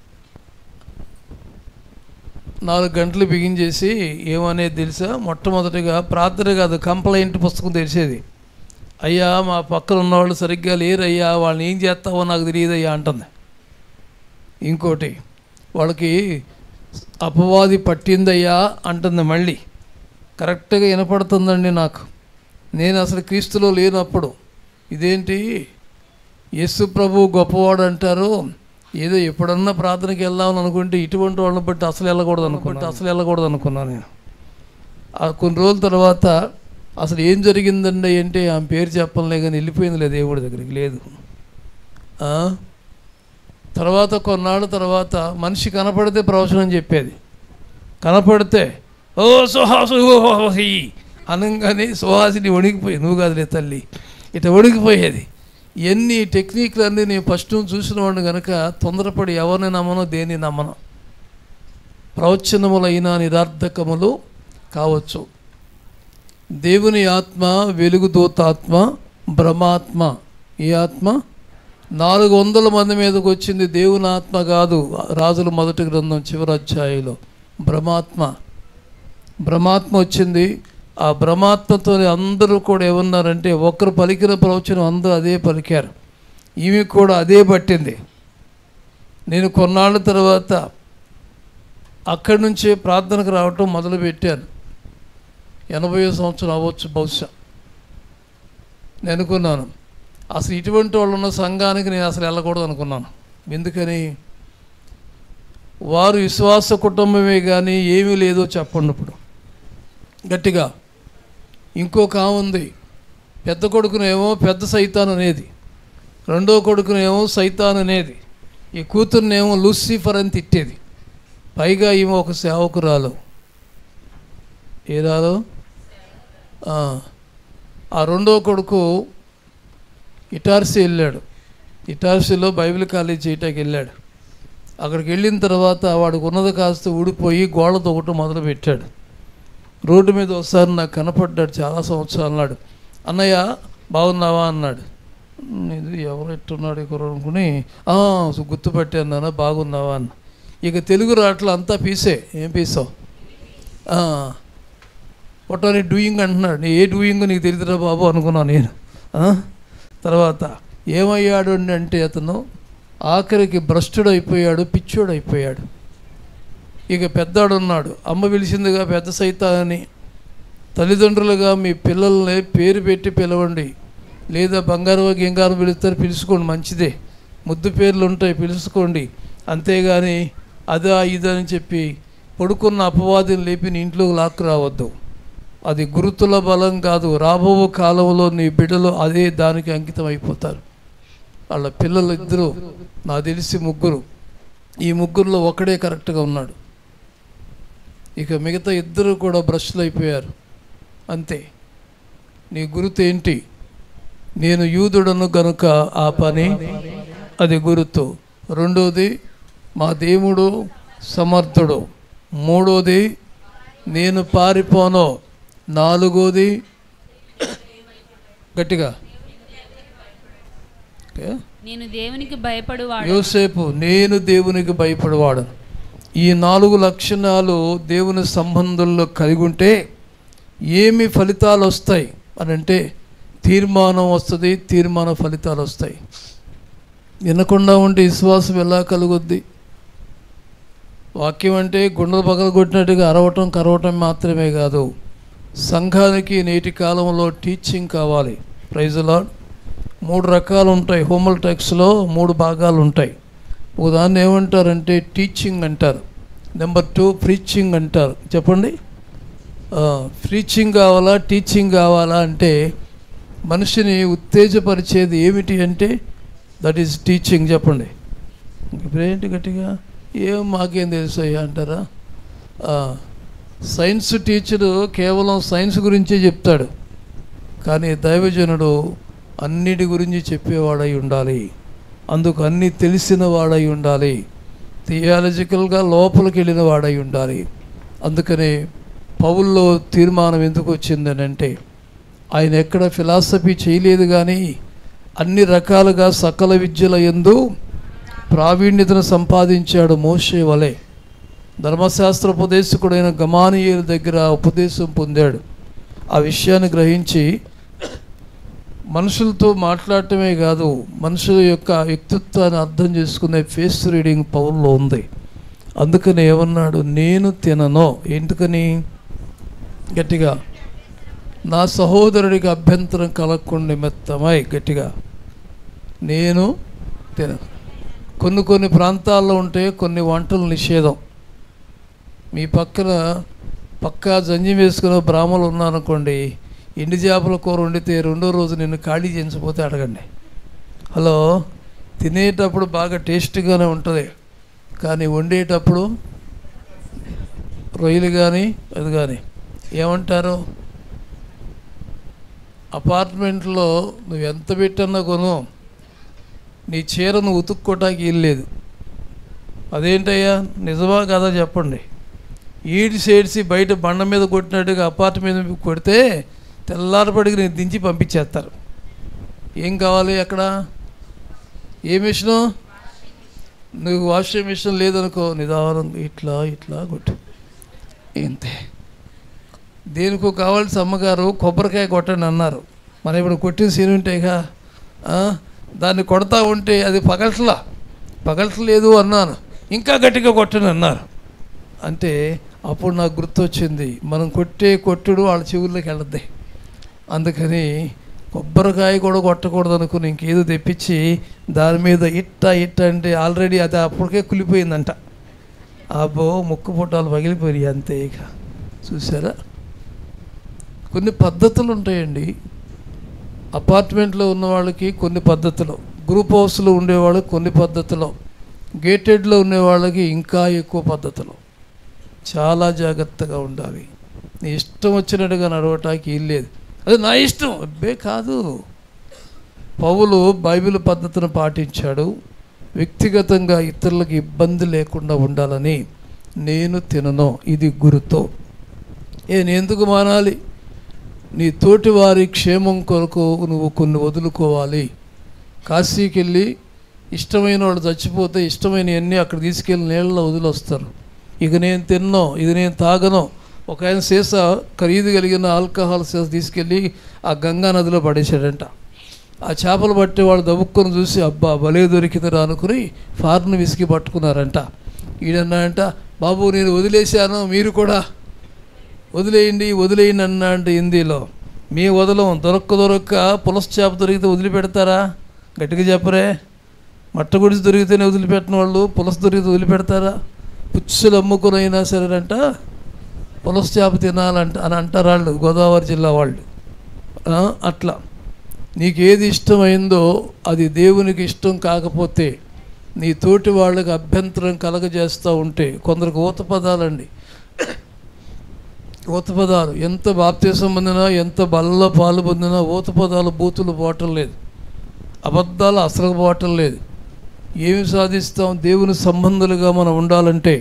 నాలుగు గంటలు బిగించేసి ఏమనేది తెలుసా మొట్టమొదటిగా ప్రార్థన కాదు కంప్లైంట్ పుస్తకం తెరిచేది అయ్యా మా పక్కన ఉన్నవాళ్ళు సరిగ్గా లేరయ్యా వాళ్ళని ఏం చేస్తావో నాకు తెలియదయ్యా అంటుంది ఇంకోటి వాళ్ళకి అపవాది పట్టిందయ్యా అంటుంది మళ్ళీ కరెక్ట్గా వినపడుతుందండి నాకు నేను అసలు క్రీస్తులో లేనప్పుడు ఇదేంటి యేసు ప్రభు గొప్పవాడు అంటారు ఏదో ఎప్పుడన్నా ప్రార్థనకి వెళ్దామని అనుకుంటే ఇటువంటి వాళ్ళని బట్టి అసలు వెళ్ళకూడదు అనుకుంటే అసలు వెళ్ళకూడదు అనుకున్నాను నేను ఆ కొన్ని రోజుల తర్వాత అసలు ఏం జరిగిందండి అంటే ఆమె పేరు చెప్పలే కానీ వెళ్ళిపోయింది లేదు దేవుడి దగ్గరికి లేదు ఆ? తర్వాత కొన్నాళ్ళ తర్వాత మనిషి కనపడితే ప్రవచనం చెప్పేది కనపడితే ఓ సుహాసి అనగానే సుహాసిని వణికిపోయి నువ్వు కాదులే తల్లి ఇట్లా వణికిపోయేది ఎన్ని టెక్నిక్లన్నీ నేను ఫస్ట్ చూసిన వాడిని కనుక తొందరపడి ఎవరిని నమ్మను దేన్ని నమ్మను ప్రవచనములైన నిరార్థకములు కావచ్చు దేవుని ఆత్మ వెలుగుదూతాత్మ బ్రహ్మాత్మ ఈ ఆత్మ నాలుగు వందల మంది మీదకి వచ్చింది దేవుని ఆత్మ కాదు రాజుల మొదటి గ్రంథం చివరి అధ్యాయంలో బ్రహ్మాత్మ బ్రహ్మాత్మ వచ్చింది ఆ బ్రహ్మాత్మతో అందరూ కూడా ఏమన్నారంటే ఒకరు పలికిన ప్రవచనం అందరూ అదే పలికారు ఈమె కూడా అదే పట్టింది నేను కొన్నాళ్ళ తర్వాత అక్కడి నుంచే ప్రార్థనకు రావటం మొదలుపెట్టాను ఎనభై సంవత్సరం అవ్వచ్చు బహుశా నేను అనుకున్నాను అసలు ఇటువంటి వాళ్ళు ఉన్న సంఘానికి నేను అసలు వెళ్ళకూడదు అనుకున్నాను ఎందుకని వారు విశ్వాస కుటుంబమే కానీ ఏమీ లేదో చెప్పండి ఇప్పుడు గట్టిగా ఇంకొక ఆమె ఉంది పెద్ద కొడుకునేమో పెద్ద సైతాన్ అనేది రెండో కొడుకునేమో సైతాన్ అనేది ఈ కూతురునేమో లూసిఫర్ అని తిట్టేది పైగా ఈమె ఒక సేవకురాలు ఏ రాలో ఆ, ఆ రెండో కొడుకు ఇటార్సీ వెళ్ళాడు ఇటార్సీలో బైబిల్ కాలేజ్ చేయటానికి వెళ్ళాడు అక్కడికి వెళ్ళిన తర్వాత వాడికి ఉన్నది కాస్త ఊడిపోయి గోడ తొగటం మొదలు పెట్టాడు రోడ్డు మీద ఒకసారి నాకు కనపడ్డాడు చాలా సంవత్సరాలు అన్నాడు అన్నయ్య బాగున్నావా అన్నాడు "ఉమ్, ఇది ఎవరు ఎట్టున్నాడు ఇక్కడ అనుకుని "ఆ, గుర్తుపట్టాను నాన్న బాగున్నావా అన్న ఇక తెలుగు రాట్లు అంతా పీసే ఏం పీసావు వాట్ ఆర్ డూయింగ్ అంటున్నాడు నీ ఏ డూయింగ్ నీకు తెలియదురా బాబు అనుకున్నాను నేను ఆ? తర్వాత ఏమయ్యాడు అని అంటే అతను ఆఖరికి భ్రష్టుడు అయిపోయాడు పిచ్చోడు అయిపోయాడు ఇక పెద్దాడు ఉన్నాడు అమ్మ పిలిచిందిగా పెద్ద సైతాన్ని తల్లిదండ్రులుగా మీ పిల్లల్ని పేరు పెట్టి పిలవండి లేదా బంగారు గింగారం పిలుస్తారు పిలుచుకోండి మంచిదే ముద్దు పేర్లు ఉంటాయి పిలుచుకోండి అంతేగాని అదా ఇదని చెప్పి పడుకున్న అపవాదిని లేపి నీ ఇంట్లోకి లాక్కు రావద్దు అది గురుతుల బలం కాదు రాబో కాలంలో నీ బిడ్డలు అదే దానికి అంకితం అయిపోతారు వాళ్ళ పిల్లలు ఇద్దరు నాకు తెలిసి ముగ్గురు ఈ ముగ్గురులో ఒకడే కరెక్ట్గా ఉన్నాడు ఇక మిగతా ఇద్దరు కూడా బ్రష్లు అయిపోయారు అంతే నీ గురుతు ఏంటి నేను యూదుడను గనుక ఆ పని అది గురుతు రెండోది మా దేవుడు సమర్థుడు మూడోది నేను పారిపోను నాలుగోది గట్టిగా ఓకే నేను దేవునికి భయపడువాడు యోసేపు నేను దేవునికి భయపడవాడు ఈ నాలుగు లక్షణాలు దేవుని సంబంధంలో కలిగి ఉంటే ఏమి ఫలితాలు వస్తాయి అని అంటే తీర్మానం వస్తుంది తీర్మాన ఫలితాలు వస్తాయి వినకుండా ఉంటే విశ్వాసం ఎలా కలుగుద్ది వాక్యం అంటే గుండెలు పగలగొట్టినట్టుగా అరవటం కరవటం మాత్రమే కాదు సంఘానికి నేటి కాలంలో టీచింగ్ కావాలి ప్రైజులా మూడు రకాలు ఉంటాయి హోమల్ టెక్స్లో మూడు భాగాలు ఉంటాయి దాన్ని ఏమంటారంటే టీచింగ్ అంటారు నెంబర్ టూ ప్రీచింగ్ అంటారు చెప్పండి ప్రీచింగ్ కావాలా టీచింగ్ కావాలా అంటే మనిషిని ఉత్తేజపరిచేది ఏమిటి అంటే దట్ ఈస్ టీచింగ్ చెప్పండి ఇప్పుడేంటి గట్టిగా ఏం మాకేం తెలుసు అయ్యా అంటారా ఆ, సైన్స్ టీచరు కేవలం సైన్స్ గురించే చెప్తాడు కానీ దైవజనుడు అన్నిటి గురించి చెప్పేవాడై ఉండాలి అందుకు అన్నీ తెలిసిన వాడై ఉండాలి థియాలజికల్గా లోపలికి వెళ్ళిన వాడై ఉండాలి అందుకనే పౌల్లో తీర్మానం ఎందుకు వచ్చిందని అంటే ఆయన ఎక్కడ ఫిలాసఫీ చేయలేదు కానీ అన్ని రకాలుగా సకల విద్యల ఎందు ప్రావీణ్యతను సంపాదించాడు మోషే వలె ధర్మశాస్త్ర ఉపదేశకుడైన గమానియేలు దగ్గర ఉపదేశం పొందాడు ఆ విషయాన్ని గ్రహించి మనుషులతో మాట్లాడటమే కాదు మనుషుల యొక్క వ్యక్తిత్వాన్ని అర్థం చేసుకునే ఫేస్ రీడింగ్ పవర్లో ఉంది అందుకని ఏమన్నాడు నేను తినను ఎందుకని గట్టిగా నా సహోదరుడికి అభ్యంతరం కలగకుండా నిమిత్తమై గట్టిగా నేను తినను కొన్ని కొన్ని ప్రాంతాల్లో ఉంటే కొన్ని వంటలు నిషేధం మీ పక్కన పక్కా జంజి వేసుకున్న బ్రాహ్మణులు ఉన్నారనుకోండి ఎండి చేపల కూర వండితే రెండో రోజు నిన్ను ఖాళీ చేయించకపోతే అడగండి హలో తినేటప్పుడు బాగా టేస్ట్గానే ఉంటుంది కానీ వండేటప్పుడు రొయ్యలు కానీ అది కానీ ఏమంటారు అపార్ట్మెంట్లో నువ్వు ఎంత పెట్టన్నా కొను నీ చీరను ఉతుక్కోటానికి ఇల్లేదు అదేంటయ్యా నిజమా కదా చెప్పండి ఈడ్చి ఏడ్చి బయట బండ మీద కొట్టినట్టుగా అపార్ట్మెంట్ మీద కొడితే తెల్లారపడికి నేను దించి పంపించేస్తారు ఏం కావాలి అక్కడ ఏ మిషను నువ్వు వాషింగ్ మిషన్ లేదనుకో నిదానం ఇట్లా ఇట్లా కొట్టు ఇంతే దేనికో కావాల్సిన అమ్మగారు కొబ్బరికాయ కొట్టండి అన్నారు మనం ఇప్పుడు కొట్టిన సీన్ ఉంటాయిగా ఆ, దాన్ని కొడతా ఉంటే అది పగలట్లా పగలట్లేదు అన్నాను ఇంకా గట్టిగా కొట్టండి అన్నారు అంటే అప్పుడు నాకు గుర్తొచ్చింది మనం కొట్టే కొట్టుడు వాళ్ళ చెవుల్లోకి వెళ్ళద్ది అందుకని కొబ్బరికాయ కూడా కొట్టకూడదు అనుకుని ఇంకేదో తెప్పించి దాని మీద ఇట్ట ఇట్ట అంటే ఆల్రెడీ అది అప్పటికే కులిపోయిందంట అబ్బో ముక్కు పుట్టాలు పగిలిపోయి అంతే ఇక చూసారా కొన్ని పద్ధతులు ఉంటాయండి అపార్ట్మెంట్లో ఉన్న వాళ్ళకి కొన్ని పద్ధతులు గ్రూప్ హౌస్లో ఉండేవాళ్ళకి కొన్ని పద్ధతులు గేటెడ్లో ఉండే వాళ్ళకి ఇంకా ఎక్కువ పద్ధతులు చాలా జాగ్రత్తగా ఉండాలి నీ ఇష్టం వచ్చినట్టుగా నడవటానికి లేదు అది నా ఇష్టం అబ్బే కాదు పౌలు బైబిల్ పద్ధతిని పాటించాడు వ్యక్తిగతంగా ఇతరులకు ఇబ్బంది లేకుండా ఉండాలని నేను తినను ఇది గురుతో నేను ఎందుకు మానాలి నీ తోటి వారి క్షేమం కొరకు నువ్వు కొన్ని వదులుకోవాలి కాశీకి వెళ్ళి ఇష్టమైన వాళ్ళు చచ్చిపోతే ఇష్టమైనవన్నీ అక్కడ తీసుకెళ్ళి నీళ్ళలో వదిలొస్తారు ఇక నేను తిన్నో ఇది నేను తాగను ఒక ఆయన సీసా ఖరీదు కలిగిన ఆల్కహాల్ సీసా తీసుకెళ్ళి ఆ గంగా నదిలో పడేశాడంట ఆ చేపలు పట్టే వాళ్ళు దవ్వుకొని చూసి అబ్బా భలే దొరికిందిరా అనుకుని ఫార్న్ విసికి పట్టుకున్నారంట ఈడన్నాడంట బాబు నేను వదిలేశాను మీరు కూడా వదిలేయండి వదిలేయండి అన్నా అంటే హిందీలో మీ వదలం దొరక్క దొరక్క పులస చేప దొరికితే వదిలిపెడతారా గట్టిగా చెప్పరే మట్ట గుడిసి దొరికితేనే వదిలిపెట్టిన వాళ్ళు పులస దొరికితే వదిలిపెడతారా పుచ్చులు అమ్ముకుని అయినా సరేనంట పులస చేప తినాలంట అని అంటారు వాళ్ళు గోదావరి జిల్లా వాళ్ళు ఆ, అట్లా నీకు ఏది ఇష్టమైందో అది దేవునికి ఇష్టం కాకపోతే నీ తోటి వాళ్ళకి అభ్యంతరం కలగజేస్తూ ఉంటే కొందరికి ఊత పదాలండి ఊత పదాలు ఎంత బాప్తీసం పొందినా ఎంత బల్ల పాలు పొందినా ఊత పదాలు బూతులు పోవటం లేదు అబద్ధాలు అసలు పోవటం లేదు ఏమి సాధిస్తాం దేవుని సంబంధులుగా మనం ఉండాలంటే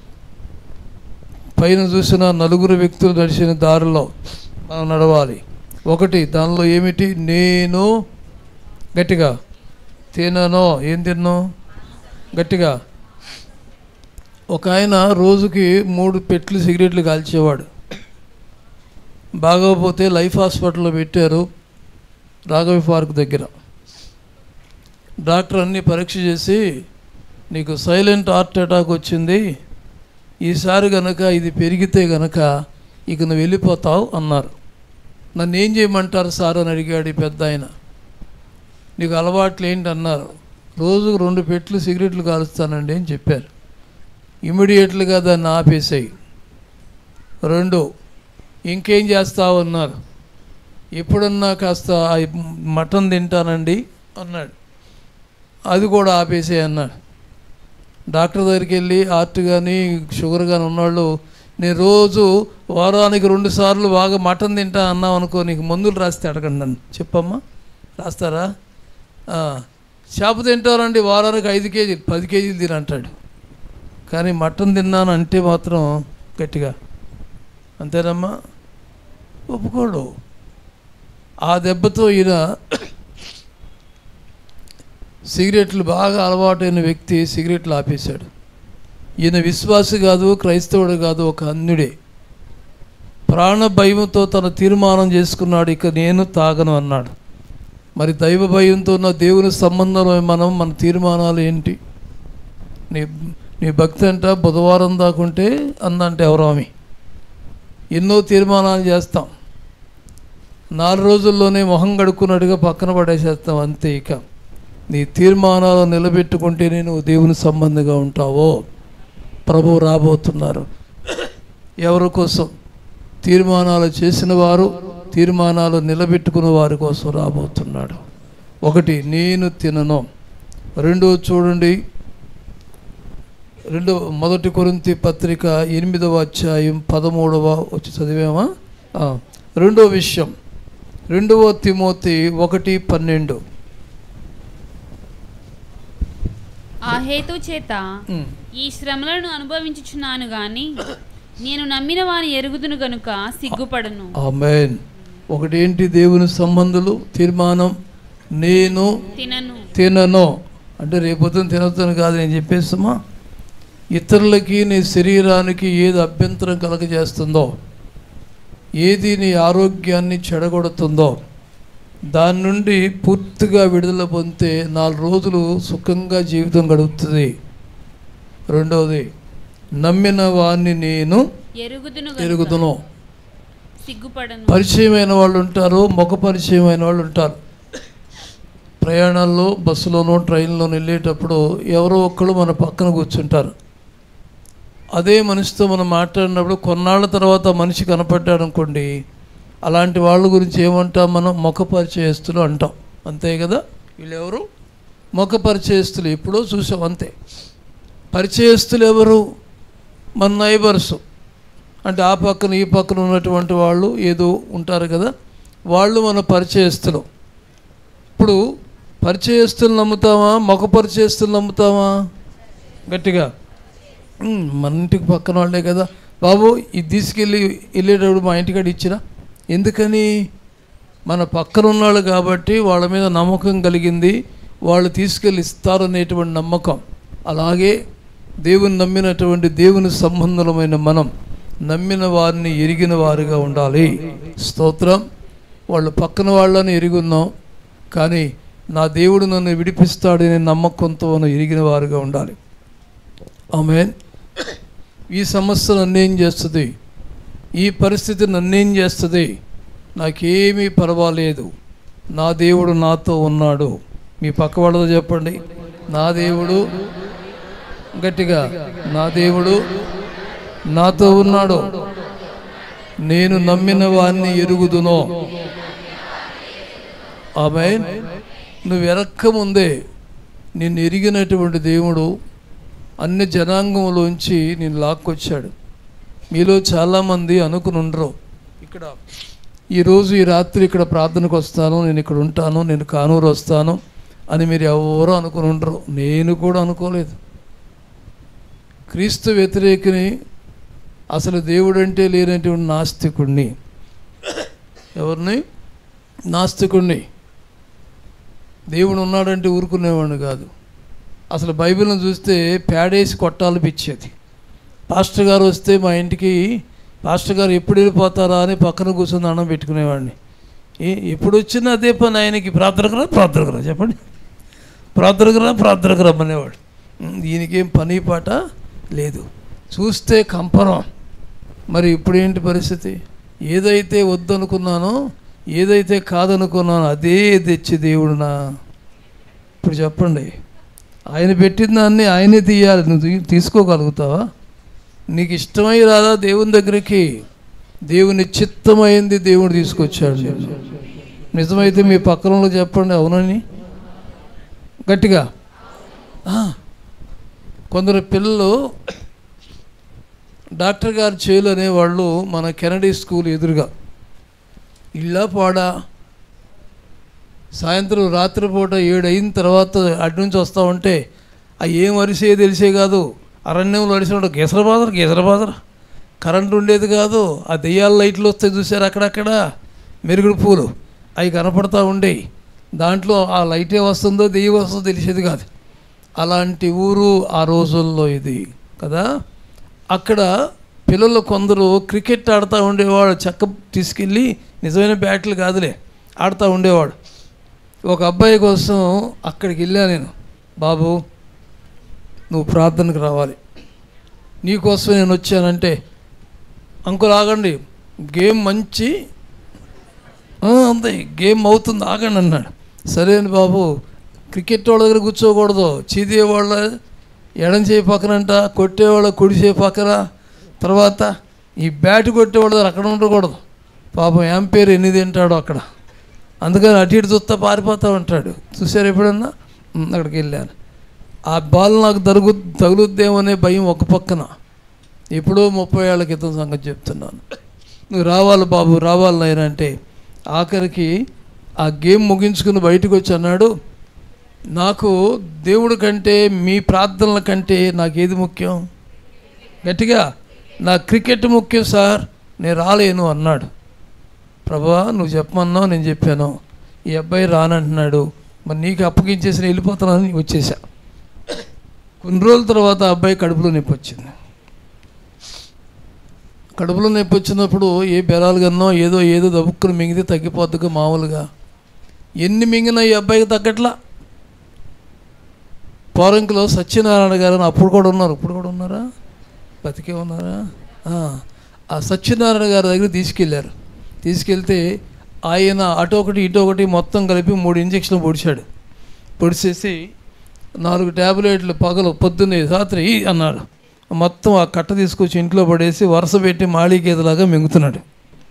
పైన చూసిన నలుగురు వ్యక్తులు నడిచిన దారిలో మనం నడవాలి ఒకటి దానిలో ఏమిటి నేను గట్టిగా తినను ఏం తిన్నాను గట్టిగా ఒక ఆయన రోజుకి మూడు పెట్లు సిగరెట్లు కాల్చేవాడు బాగోపోతే లైఫ్ హాస్పిటల్లో పెట్టారు రాఘవి పార్క్ దగ్గర డాక్టర్ అన్ని పరీక్ష చేసి నీకు సైలెంట్ హార్ట్ అటాక్ వచ్చింది ఈసారి గనక ఇది పెరిగితే గనక ఇక నువ్వు వెళ్ళిపోతావు అన్నారు నన్ను ఏం చేయమంటారు సార్ అని అడిగాడు ఈ పెద్ద ఆయన నీకు అలవాట్లు ఏంటి అన్నారు రోజుకు రెండు పెట్లు సిగరెట్లు కాలుస్తానండి అని చెప్పారు ఇమీడియట్లుగా దాన్ని ఆపేసాయి రెండు ఇంకేం చేస్తావు అన్నారు ఎప్పుడన్నా కాస్త ఆ మటన్ తింటానండి అన్నాడు అది కూడా ఆపేసే అన్నాడు డాక్టర్ దగ్గరికి వెళ్ళి హార్ట్ కానీ షుగర్ కానీ ఉన్నవాళ్ళు నేను రోజు వారానికి రెండు సార్లు బాగా మటన్ తింటా అన్నాం అనుకో నీకు మందులు రాస్తే అడగండి నన్ను చెప్పమ్మా రాస్తారా ఆ, చేప తింటారండి వారానికి ఐదు కేజీలు పది కేజీలు తిని అంటాడు కానీ మటన్ తిన్నాను అంటే మాత్రం గట్టిగా అంతేనమ్మా ఒప్పుకోడు ఆ దెబ్బతో ఈయన సిగరెట్లు బాగా అలవాటైన వ్యక్తి సిగరెట్లు ఆపేశాడు ఈయన విశ్వాసి కాదు క్రైస్తవుడు కాదు ఒక అన్యుడే ప్రాణ భయంతో తన తీర్మానం చేసుకున్నాడు ఇక నేను తాగను అన్నాడు మరి దైవ భయంతో ఉన్న దేవుని సంబంధంలో మనం మన తీర్మానాలు ఏంటి నీ నీ భక్తి అంట బుధవారం దాకుంటే అందంటే ఎవరామి ఎన్నో తీర్మానాలు చేస్తాం నాలుగు రోజుల్లోనే మొహం గడుక్కున్నట్టుగా పక్కన పడేసేస్తాం అంతే ఇక నీ తీర్మానాలు నిలబెట్టుకుంటేనే నువ్వు దేవుని సంబంధిగా ఉంటావో ప్రభు రాబోతున్నారు ఎవరి కోసం తీర్మానాలు చేసిన వారు తీర్మానాలు నిలబెట్టుకున్న వారి కోసం రాబోతున్నాడు ఒకటి నేను తినను రెండో చూడండి రెండవ మొదటి కొరింతి పత్రిక ఎనిమిదవ అధ్యాయం పదమూడవ వచ్చి చదివామా ఆ, రెండో విషయం రెండవ తిమోతి ఒకటి పన్నెండు ఆ హేతు చేత ఉమ్. ఈ శ్రమలను అనుభవించుచున్నాను గాని నేను నమ్మిన వాని ఎరుగుదును గనుక సిగ్గుపడను ఆమెన్ ఒకటేంటి దేవుని సంబంధులు తీర్మానం నేను తినను తినను అంటే రేపొద్దున తినొద్దని కాదు నేను చెప్పేస్తామా ఇతరులకి నీ శరీరానికి ఏది అభ్యంతరం కలగజేస్తుందో ఏది నీ ఆరోగ్యాన్ని చెడగొడుతుందో దాని నుండి పూర్తిగా విడుదల పొందితే నాలుగు రోజులు సుఖంగా జీవితం గడుపుతుంది రెండవది నమ్మిన వాణ్ణి నేను ఎరుగుదును ఎరుగుదును సిగ్గుపడను పరిచయమైన వాళ్ళు ఉంటారు ముఖ పరిచయమైన వాళ్ళు ఉంటారు ప్రయాణాల్లో బస్సులోనో ట్రైన్లోనో వెళ్ళేటప్పుడు ఎవరో ఒక్కళ్ళు మన పక్కన కూర్చుంటారు అదే మనిషితో మనం మాట్లాడినప్పుడు కొన్నాళ్ళ తర్వాత మనిషి కనపడ్డాడు అనుకోండి అలాంటి వాళ్ళ గురించి ఏమంటాం మనం ముఖ పరిచయస్తులు అంటాం అంతే కదా వీళ్ళెవరు ముఖ పరిచయస్తులు ఎప్పుడో చూసాం అంతే పరిచయస్తులు ఎవరు మన నైబర్సు అంటే ఆ పక్కన ఈ పక్కన ఉన్నటువంటి వాళ్ళు ఏదో ఉంటారు కదా వాళ్ళు మన పరిచయస్తులు ఇప్పుడు పరిచయస్తులు నమ్ముతామా మొగ పరిచయస్తులు నమ్ముతామా గట్టిగా "ఉమ్, మన ఇంటికి పక్కన వాళ్ళే కదా బాబు ఇది తీసుకెళ్ళి వెళ్ళేటప్పుడు మా ఇంటికాడ ఇచ్చిరా ఎందుకని మన పక్కన ఉన్నాళ్ళు కాబట్టి వాళ్ళ మీద నమ్మకం కలిగింది వాళ్ళు తీసుకెళ్ళి ఇస్తారనేటువంటి నమ్మకం అలాగే దేవుని నమ్మినటువంటి దేవుని సంబంధమైన మనం నమ్మిన వారిని ఎరిగిన వారుగా ఉండాలి స్తోత్రం వాళ్ళు పక్కన వాళ్ళని ఎరుగున్నాం కానీ నా దేవుడు నన్ను విడిపిస్తాడనే నమ్మకంతో మనం ఎరిగిన వారుగా ఉండాలి ఆమె ఈ సమస్య నన్నేం చేస్తుంది ఈ పరిస్థితి నన్నేం చేస్తుంది నాకేమీ పర్వాలేదు నా దేవుడు నాతో ఉన్నాడు మీ పక్క వాళ్ళతో చెప్పండి నా దేవుడు గట్టిగా నా దేవుడు నాతో ఉన్నాడు నేను నమ్మిన వాణ్ణి ఎరుగుదునో ఆమె నువ్వు ఎరక్క ముందే నిన్ను ఎరిగినటువంటి దేవుడు అన్ని జనాంగంలోంచి నేను లాక్కొచ్చాడు మీలో చాలామంది అనుకుని ఉండరు ఇక్కడ ఈరోజు ఈ రాత్రి ఇక్కడ ప్రార్థనకు వస్తాను నేను ఇక్కడ ఉంటాను నేను కానూరు వస్తాను అని మీరు ఎవరో అనుకుని ఉండరు నేను కూడా అనుకోలేదు క్రీస్తు వ్యతిరేకిని అసలు దేవుడంటే లేనటువంటి నాస్తికుణ్ణి ఎవరిని నాస్తికుణ్ణి దేవుడు ఉన్నాడంటే ఊరుకునేవాడిని కాదు అసలు బైబిల్ని చూస్తే పేడేసి కొట్టాలి పిచ్చేది పాస్టర్ గారు వస్తే మా ఇంటికి పాస్టర్ గారు ఎప్పుడు వెళ్ళిపోతారా అని పక్కన కూర్చొని అన్నం పెట్టుకునేవాడిని ఏ ఎప్పుడు వచ్చినా అదే పని ఆయనకి ప్రార్థనకురా ప్రార్థనకురా చెప్పండి ప్రార్థనకురా ప్రార్థనకు రమ్మనేవాడు ఉమ్, దీనికేం పని పాట లేదు చూస్తే కంపరం మరి ఇప్పుడు ఏంటి పరిస్థితి ఏదైతే వద్దనుకున్నానో ఏదైతే కాదనుకున్నానో అదే తెచ్చి దేవుడు నా ఇప్పుడు చెప్పండి ఆయన పెట్టిన దాన్ని ఆయనే తీయాలి నువ్వు తీ- తీసుకోగలుగుతావా నీకు ఇష్టమై రాదా దేవుని దగ్గరికి దేవుని చిత్తమైంది దేవుడు తీసుకొచ్చాడు నిన్ను. నిజమైతే మీ పక్కన చెప్పండి అవునని గట్టిగా ఆ, కొందరు పిల్లలు డాక్టర్ గారు చేయులు అనేవాళ్ళు మన కెనడీ స్కూల్ ఎదురుగా ఇళ్ళ పాడా సాయంత్రం రాత్రిపూట ఏడు అయిన తర్వాత అటు నుంచి వస్తూ ఉంటే ఆ ఏం అరిసే తెలిసే కాదు అరణ్యంలో అరిసినప్పుడు గెసర బాదర గెసర బాదర కరెంట్ ఉండేది కాదు ఆ దెయ్యాల లైట్లు వస్తాయి చూసారు అక్కడక్కడ మెరుగుడు పూలు అవి కనపడతా ఉండేవి దాంట్లో ఆ లైటే వస్తుందో దెయ్యం వస్తుందో తెలిసేది కాదు అలాంటి ఊరు ఆ రోజుల్లో ఇది కదా అక్కడ పిల్లలు కొందరు క్రికెట్ ఆడుతూ ఉండేవాడు చక్క తీసుకెళ్ళి నిజమైన బ్యాట్లు కాదులే ఆడుతూ ఉండేవాడు ఒక అబ్బాయి కోసం అక్కడికి వెళ్ళా నేను బాబు నువ్వు ప్రార్థనకు రావాలి నీకోసం నేను వచ్చానంటే అంకుల్ ఆగండి గేమ్ మంచి "ఆ, అంతే గేమ్ అవుతుంది ఆగండి అన్నాడు సరే అండి బాబు క్రికెట్ వాళ్ళ దగ్గర కూర్చోకూడదు చీదే వాళ్ళ ఎడం చేయి పక్కనంట కొట్టేవాళ్ళ కుడి చేయి పక్కన తర్వాత ఈ బ్యాట్ కొట్టేవాళ్ళ దగ్గర అక్కడ ఉండకూడదు పాపం ఎంపైర్ ఎన్ని తింటాడో అక్కడ అందుకని అటు ఇటు చూస్తా పారిపోతూ ఉంటాడు చూసారు ఎప్పుడన్నా "ఉమ్, అక్కడికి వెళ్ళాను ఆ బాల్ నాకు తరుగు తగులుద్దేమనే భయం ఒక పక్కన ఎప్పుడో ముప్పై ఏళ్ళ క్రితం సంగతి చెప్తున్నాను నువ్వు రావాలి బాబు రావాలి నాయన అంటే ఆఖరికి ఆ గేమ్ ముగించుకుని బయటకు వచ్చి అన్నాడు నాకు దేవుడి కంటే మీ ప్రార్థనల కంటే నాకు ఏది ముఖ్యం గట్టిగా నా క్రికెట్ ముఖ్యం సార్ నేను రాలేను అన్నాడు ప్రభా నువ్వు చెప్పమన్నావు నేను చెప్పాను ఈ అబ్బాయి రానంటున్నాడు మరి నీకు అప్పగించేసి నేను వెళ్ళిపోతున్నానని వచ్చేసా కొన్ని రోజుల తర్వాత ఆ అబ్బాయి కడుపులో నొప్పి వచ్చింది కడుపులో నొప్పి వచ్చినప్పుడు ఏ బెరాలు కన్నో ఏదో ఏదో దబుక్కుని మింగితే తగ్గిపోద్దుగా మామూలుగా ఎన్ని మింగినా ఈ అబ్బాయికి తగ్గట్లా పోరంకిలో సత్యనారాయణ గారు అని అప్పుడు కూడా ఉన్నారు ఇప్పుడు కూడా ఉన్నారా బతికే ఉన్నారా ఆ, ఆ సత్యనారాయణ గారి దగ్గర తీసుకెళ్ళారు తీసుకెళ్తే ఆయన అటు ఒకటి ఇటు ఒకటి మొత్తం కలిపి మూడు ఇంజక్షన్లు పొడిచాడు పొడిచేసి నాలుగు ట్యాబ్లెట్లు పగలు పొద్దున్నే రాత్రి ఈ అన్నాడు మొత్తం ఆ కట్ట తీసుకొచ్చి ఇంట్లో పడేసి వరుస పెట్టి మాళీకేదలాగా మింగుతున్నాడు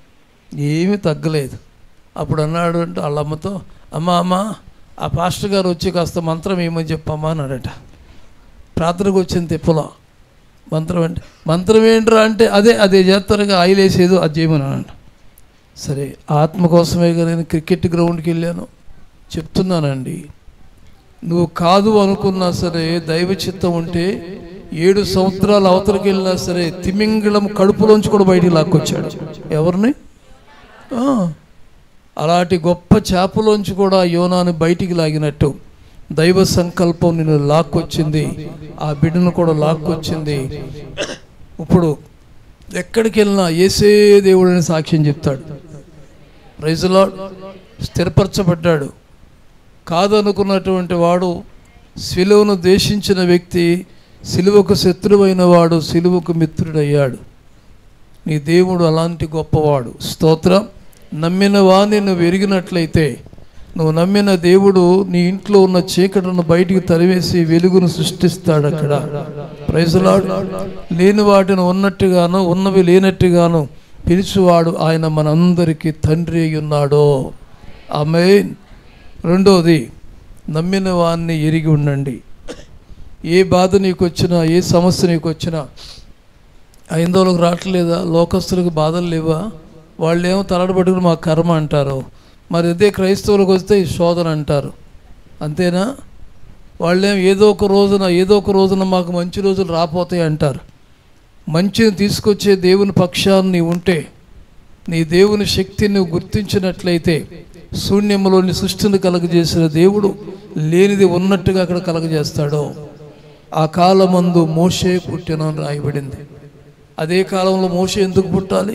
ఏమీ తగ్గలేదు అప్పుడు అన్నాడు అంటే వాళ్ళ అమ్మతో అమ్మ అమ్మ ఆ పాస్టర్ గారు వచ్చి కాస్త మంత్రం ఏమని చెప్పమ్మా అన్నాడట ప్రార్థనకు వచ్చిన తిప్పలో మంత్రం అంటే మంత్రం ఏంట్రా అంటే అదే అదే చేస్తారుగా ఆయిల్ వేసేదో అది చేయమని అన్నాడు సరే ఆత్మ కోసమే కదా నేను క్రికెట్ గ్రౌండ్కి వెళ్ళాను చెప్తున్నానండి నువ్వు కాదు అనుకున్నా సరే దైవ చిత్తం ఉంటే ఏడు సంవత్సరాలు అవతలకి వెళ్ళినా సరే తిమింగళం కడుపులోంచి కూడా బయటికి లాక్కొచ్చాడు ఎవరిని ఆ, అలాంటి గొప్ప చేపలోంచి కూడా యోనాను బయటికి లాగినట్టు దైవ సంకల్పం నిన్ను లాక్కొచ్చింది ఆ బిడ్డను కూడా లాక్కొచ్చింది ఇప్పుడు ఎక్కడికి వెళ్ళినా ఏసే దేవుడని సాక్ష్యం చెప్తాడు రైజులో స్థిరపరచబడ్డాడు కాదనుకున్నటువంటి వాడు సిలువను ద్వేషించిన వ్యక్తి సిలువకు శత్రువైన వాడు సిలువకు మిత్రుడయ్యాడు నీ దేవుడు అలాంటి గొప్పవాడు స్తోత్రం నమ్మిన వాణ్ణి నువ్వు ఎరిగినట్లయితే నువ్వు నమ్మిన దేవుడు నీ ఇంట్లో ఉన్న చీకటిని బయటికి తరివేసి వెలుగును సృష్టిస్తాడు అక్కడ ప్రైజలాడు లేని వాటిని ఉన్నట్టుగాను ఉన్నవి లేనట్టుగాను పిలిచివాడు ఆయన మనందరికీ తండ్రి అయి ఉన్నాడో ఆమె రెండోది నమ్మిన వాణ్ణి ఎరిగి ఉండండి ఏ బాధ నీకు వచ్చినా ఏ సమస్య నీకు వచ్చినా ఐందోళ్ళకి రావట్లేదా లోకస్తులకు బాధలు లేవా వాళ్ళు ఏమో తలడబట్టుకుని మా కర్మ అంటారు మరి అదే క్రైస్తవులకు వస్తే ఈ శోధన అంటారు అంతేనా వాళ్ళేం ఏదో ఒక రోజున ఏదో ఒక రోజున మాకు మంచి రోజులు రాపోతాయి అంటారు మంచిని తీసుకొచ్చే దేవుని పక్షాన్ని నీవు ఉంటే నీ దేవుని శక్తిని నువ్వు గుర్తించినట్లయితే శూన్యములోని సృష్టిని కలగజేసిన దేవుడు లేనిది ఉన్నట్టుగా అక్కడ కలగజేస్తాడో ఆ కాలమందు మోషే పుట్టినని రాయబడింది అదే కాలంలో మోషే ఎందుకు పుట్టాలి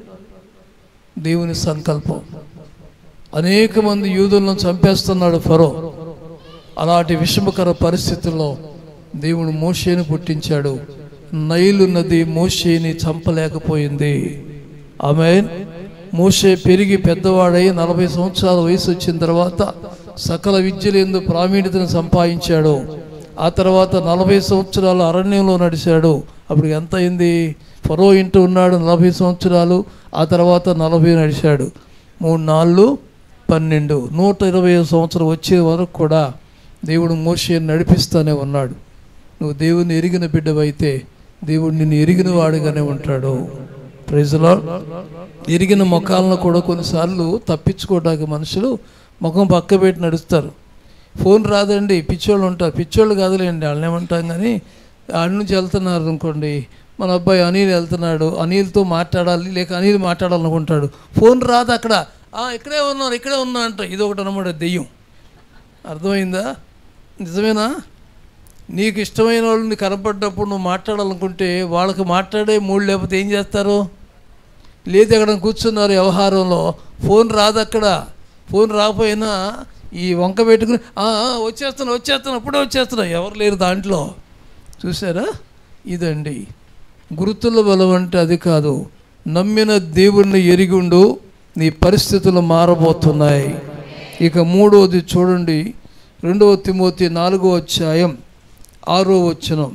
దేవుని సంకల్పం అనేక మంది యూదులను చంపేస్తున్నాడు ఫరో అలాంటి విషమకర పరిస్థితుల్లో దేవుడు మోషేని పుట్టించాడు నైలు నది మోషేని చంపలేకపోయింది ఆమె మోషే పెరిగి పెద్దవాడై నలభై సంవత్సరాల వయసు వచ్చిన తర్వాత సకల విద్యలు ఎందు ప్రావీణ్యతను సంపాదించాడు ఆ తర్వాత నలభై సంవత్సరాలు అరణ్యంలో నడిచాడు అప్పుడు ఎంత అయింది ఫరో ఇంటూ ఉన్నాడు నలభై సంవత్సరాలు ఆ తర్వాత నలభై నడిచాడు మూడు నాళ్ళు పన్నెండు నూట ఇరవై సంవత్సరం వచ్చే వరకు కూడా దేవుడు మోషేని నడిపిస్తూనే ఉన్నాడు నువ్వు దేవుని ఎరిగిన బిడ్డవైతే దేవుడు నిన్ను ఎరిగిన వాడుగానే ఉంటాడు ప్రైజ్లో ఎరిగిన ముఖాలను కూడా కొన్నిసార్లు తప్పించుకోవడానికి మనుషులు ముఖం పక్క పెట్టి నడుస్తారు ఫోన్ రాదండి పిచ్చోళ్ళు ఉంటారు పిచ్చోళ్ళు కాదులేండి వాళ్ళని ఏమంటాం కానీ ఆడి నుంచి వెళ్తున్నారు అనుకోండి మన అబ్బాయి అనిల్ వెళ్తున్నాడు అనిల్తో మాట్లాడాలి లేక అనిల్ మాట్లాడాలనుకుంటాడు ఫోన్ రాదు అక్కడ "ఆ, ఇక్కడే ఉన్నాను ఇక్కడే ఉన్నా అంట ఇది ఒకటి అనమాట దెయ్యం అర్థమైందా నిజమేనా నీకు ఇష్టమైన వాళ్ళు నీకు కనపడ్డప్పుడు నువ్వు మాట్లాడాలనుకుంటే వాళ్ళకి మాట్లాడే మూడు లేకపోతే ఏం చేస్తారు లేదు ఎక్కడ కూర్చున్నారు వ్యవహారంలో ఫోన్ రాదు అక్కడ ఫోన్ రాకపోయినా ఈ వంక పెట్టుకుని "ఆ, ఆ, వచ్చేస్తాను వచ్చేస్తాను అప్పుడే వచ్చేస్తాను ఎవరు లేరు దాంట్లో చూసారా ఇదండి గుర్తుల బలం అంటే అది కాదు నమ్మిన దేవుణ్ణి ఎరిగుండు నీ పరిస్థితులు మారబోతున్నాయి ఇక మూడవది చూడండి రెండవ తిమోతి నాలుగో అధ్యాయం ఆరో వచనం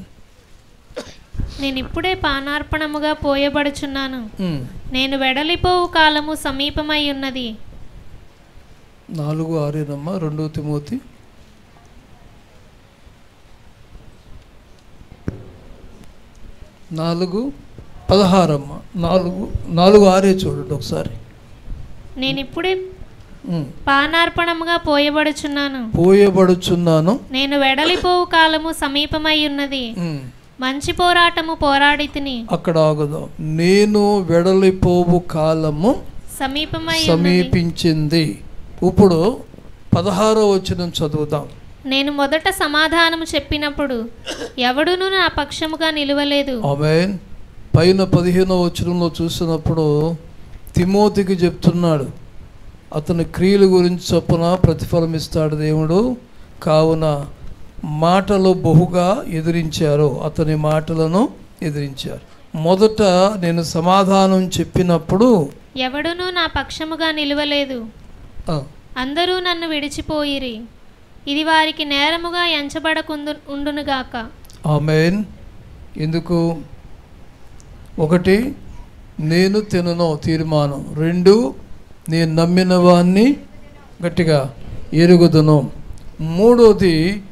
నేను ఇప్పుడే పానార్పణముగా పోయబడుచున్నాను ఉమ్. నేను వెడలిపోవు కాలము సమీపమై ఉన్నది నాలుగు ఆరేనమ్మా రెండవ తిమోతి నాలుగు పదహారమ్మ నాలుగు నాలుగు ఆరే చూడండి ఒకసారి నేను ఇప్పుడే ఉమ్. పానార్పణముగా పోయబడుచున్నాను పోయబడుచున్నాను నేను వెడలిపోవు కాలము సమీపమై ఉన్నది ఉమ్. మంచి పోరాటము పోరాడి తిని అక్కడ ఆగుదాం నేను వెడలిపోవు కాలము సమీపమై ఉన్నది సమీపించింది ఇప్పుడు పదహారో వచనం చదువుదాం నేను మొదట సమాధానము చెప్పినప్పుడు ఎవడును నా పక్షముగా నిలవలేదు ఆమె పైన పదిహేనో వచనంలో చూసినప్పుడు తిమోతికి చెప్తున్నాడు అతని క్రియల గురించి చొప్పున ప్రతిఫలం ఇస్తాడు దేవుడు కావున మాటలు బహుగా ఎదిరించారు అతని మాటలను ఎదిరించారు మొదట నేను సమాధానం చెప్పినప్పుడు ఎవడును నా పక్షముగా నిలవలేదు ఆ, అందరూ నన్ను విడిచిపోయిరి ఇది వారికి నేరముగా ఎంచబడకుందు ఉండునుగాక ఆమెన్ ఎందుకు ఒకటి నేను తినను తీర్మానం రెండు నేను నమ్మిన వాణ్ణి గట్టిగా ఎరుగుదును మూడోది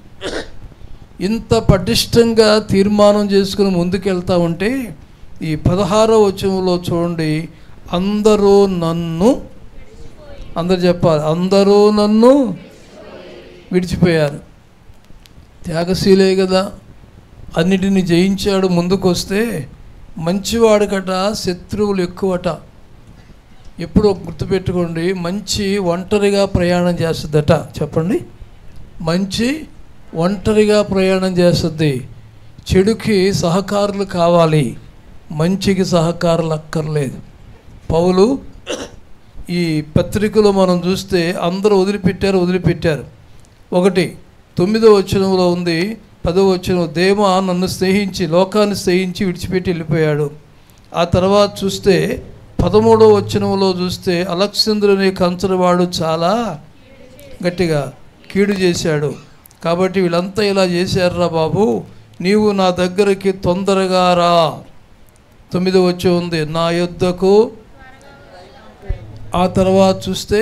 ఇంత పటిష్టంగా తీర్మానం చేసుకుని ముందుకెళ్తా ఉంటే ఈ పదహారో వచనంలో చూడండి అందరూ నన్ను అందరు చెప్పాలి అందరూ నన్ను విడిచిపోయారు త్యాగశీలే కదా అన్నిటిని జయించాడు ముందుకు వస్తే మంచివాడికట శత్రువులు ఎక్కువట ఎప్పుడో గుర్తుపెట్టుకోండి మంచి ఒంటరిగా ప్రయాణం చేస్తుందట చెప్పండి మంచి ఒంటరిగా ప్రయాణం చేస్తుంది చెడుకి సహకారులు కావాలి మంచికి సహకారులు అక్కర్లేదు పౌలు ఈ పత్రికలో మనం చూస్తే అందరూ వదిలిపెట్టారు వదిలిపెట్టారు ఒకటి తొమ్మిదో వచనంలో ఉంది పదో వచనం దేమ నన్ను స్నేహించి లోకాన్ని స్నేహించి విడిచిపెట్టి వెళ్ళిపోయాడు ఆ తర్వాత చూస్తే పదమూడో వచనంలో చూస్తే అలక్సింద్రుని కంచరవాడు చాలా గట్టిగా కీడు చేశాడు కాబట్టి వీళ్ళంతా ఇలా చేశారురా బాబు నీవు నా దగ్గరికి తొందరగా రా తొమ్మిదో వచ్చి ఉంది నా యొద్దకు ఆ తర్వాత చూస్తే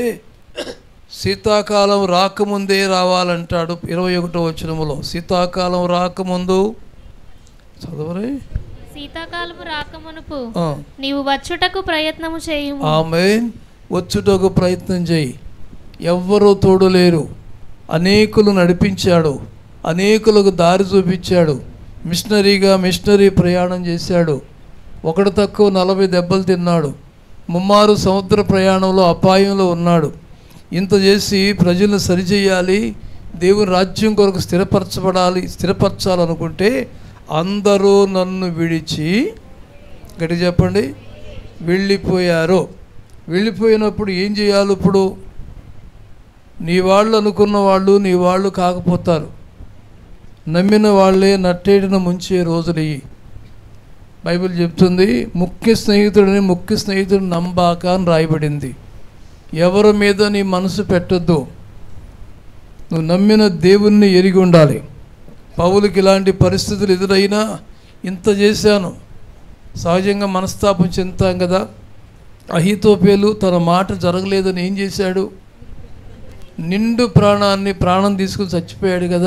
శీతాకాలం రాకముందే రావాలంటాడు ఇరవై ఒకటో వచనములో శీతాకాలం రాకముందు చదవరే శీతాకాలము రాకమునుపు ఆ. నీవు వచ్చుటకు ప్రయత్నము చేయుము ఆమె వచ్చుటకు ప్రయత్నం చేయి ఎవ్వరూ తోడు లేరు అనేకులు నడిపించాడు అనేకులకు దారి చూపించాడు మిషనరీగా మిషనరీ ప్రయాణం చేశాడు ఒకటి తక్కువ నలభై దెబ్బలు తిన్నాడు ముమ్మారు సముద్ర ప్రయాణంలో అపాయంలో ఉన్నాడు ఇంత చేసి ప్రజలను సరిచేయాలి దేవుని రాజ్యం కొరకు స్థిరపరచబడాలి స్థిరపరచాలనుకుంటే అందరూ నన్ను విడిచి గట్టి చెప్పండి వెళ్ళిపోయారు వెళ్ళిపోయినప్పుడు ఏం చేయాలి ఇప్పుడు నీ వాళ్ళు అనుకున్న వాళ్ళు నీ వాళ్ళు కాకపోతారు నమ్మిన వాళ్ళే నట్టేటిన ముంచే రోజులు ఇవి బైబిల్ చెప్తుంది ముఖ్య స్నేహితుడిని ముఖ్య స్నేహితుడిని నమ్బాక అని రాయబడింది ఎవరి మీద నీ మనసు పెట్టొద్దు నువ్వు నమ్మిన దేవుణ్ణి ఎరిగి ఉండాలి పౌలకి ఇలాంటి పరిస్థితులు ఎదురైనా ఇంత చేశాను సహజంగా మనస్తాపం చెందుతాం కదా అహితోపేలు తన మాట జరగలేదని ఏం చేశాడు నిండు ప్రాణాన్ని ప్రాణం తీసుకుని చచ్చిపోయాడు కదా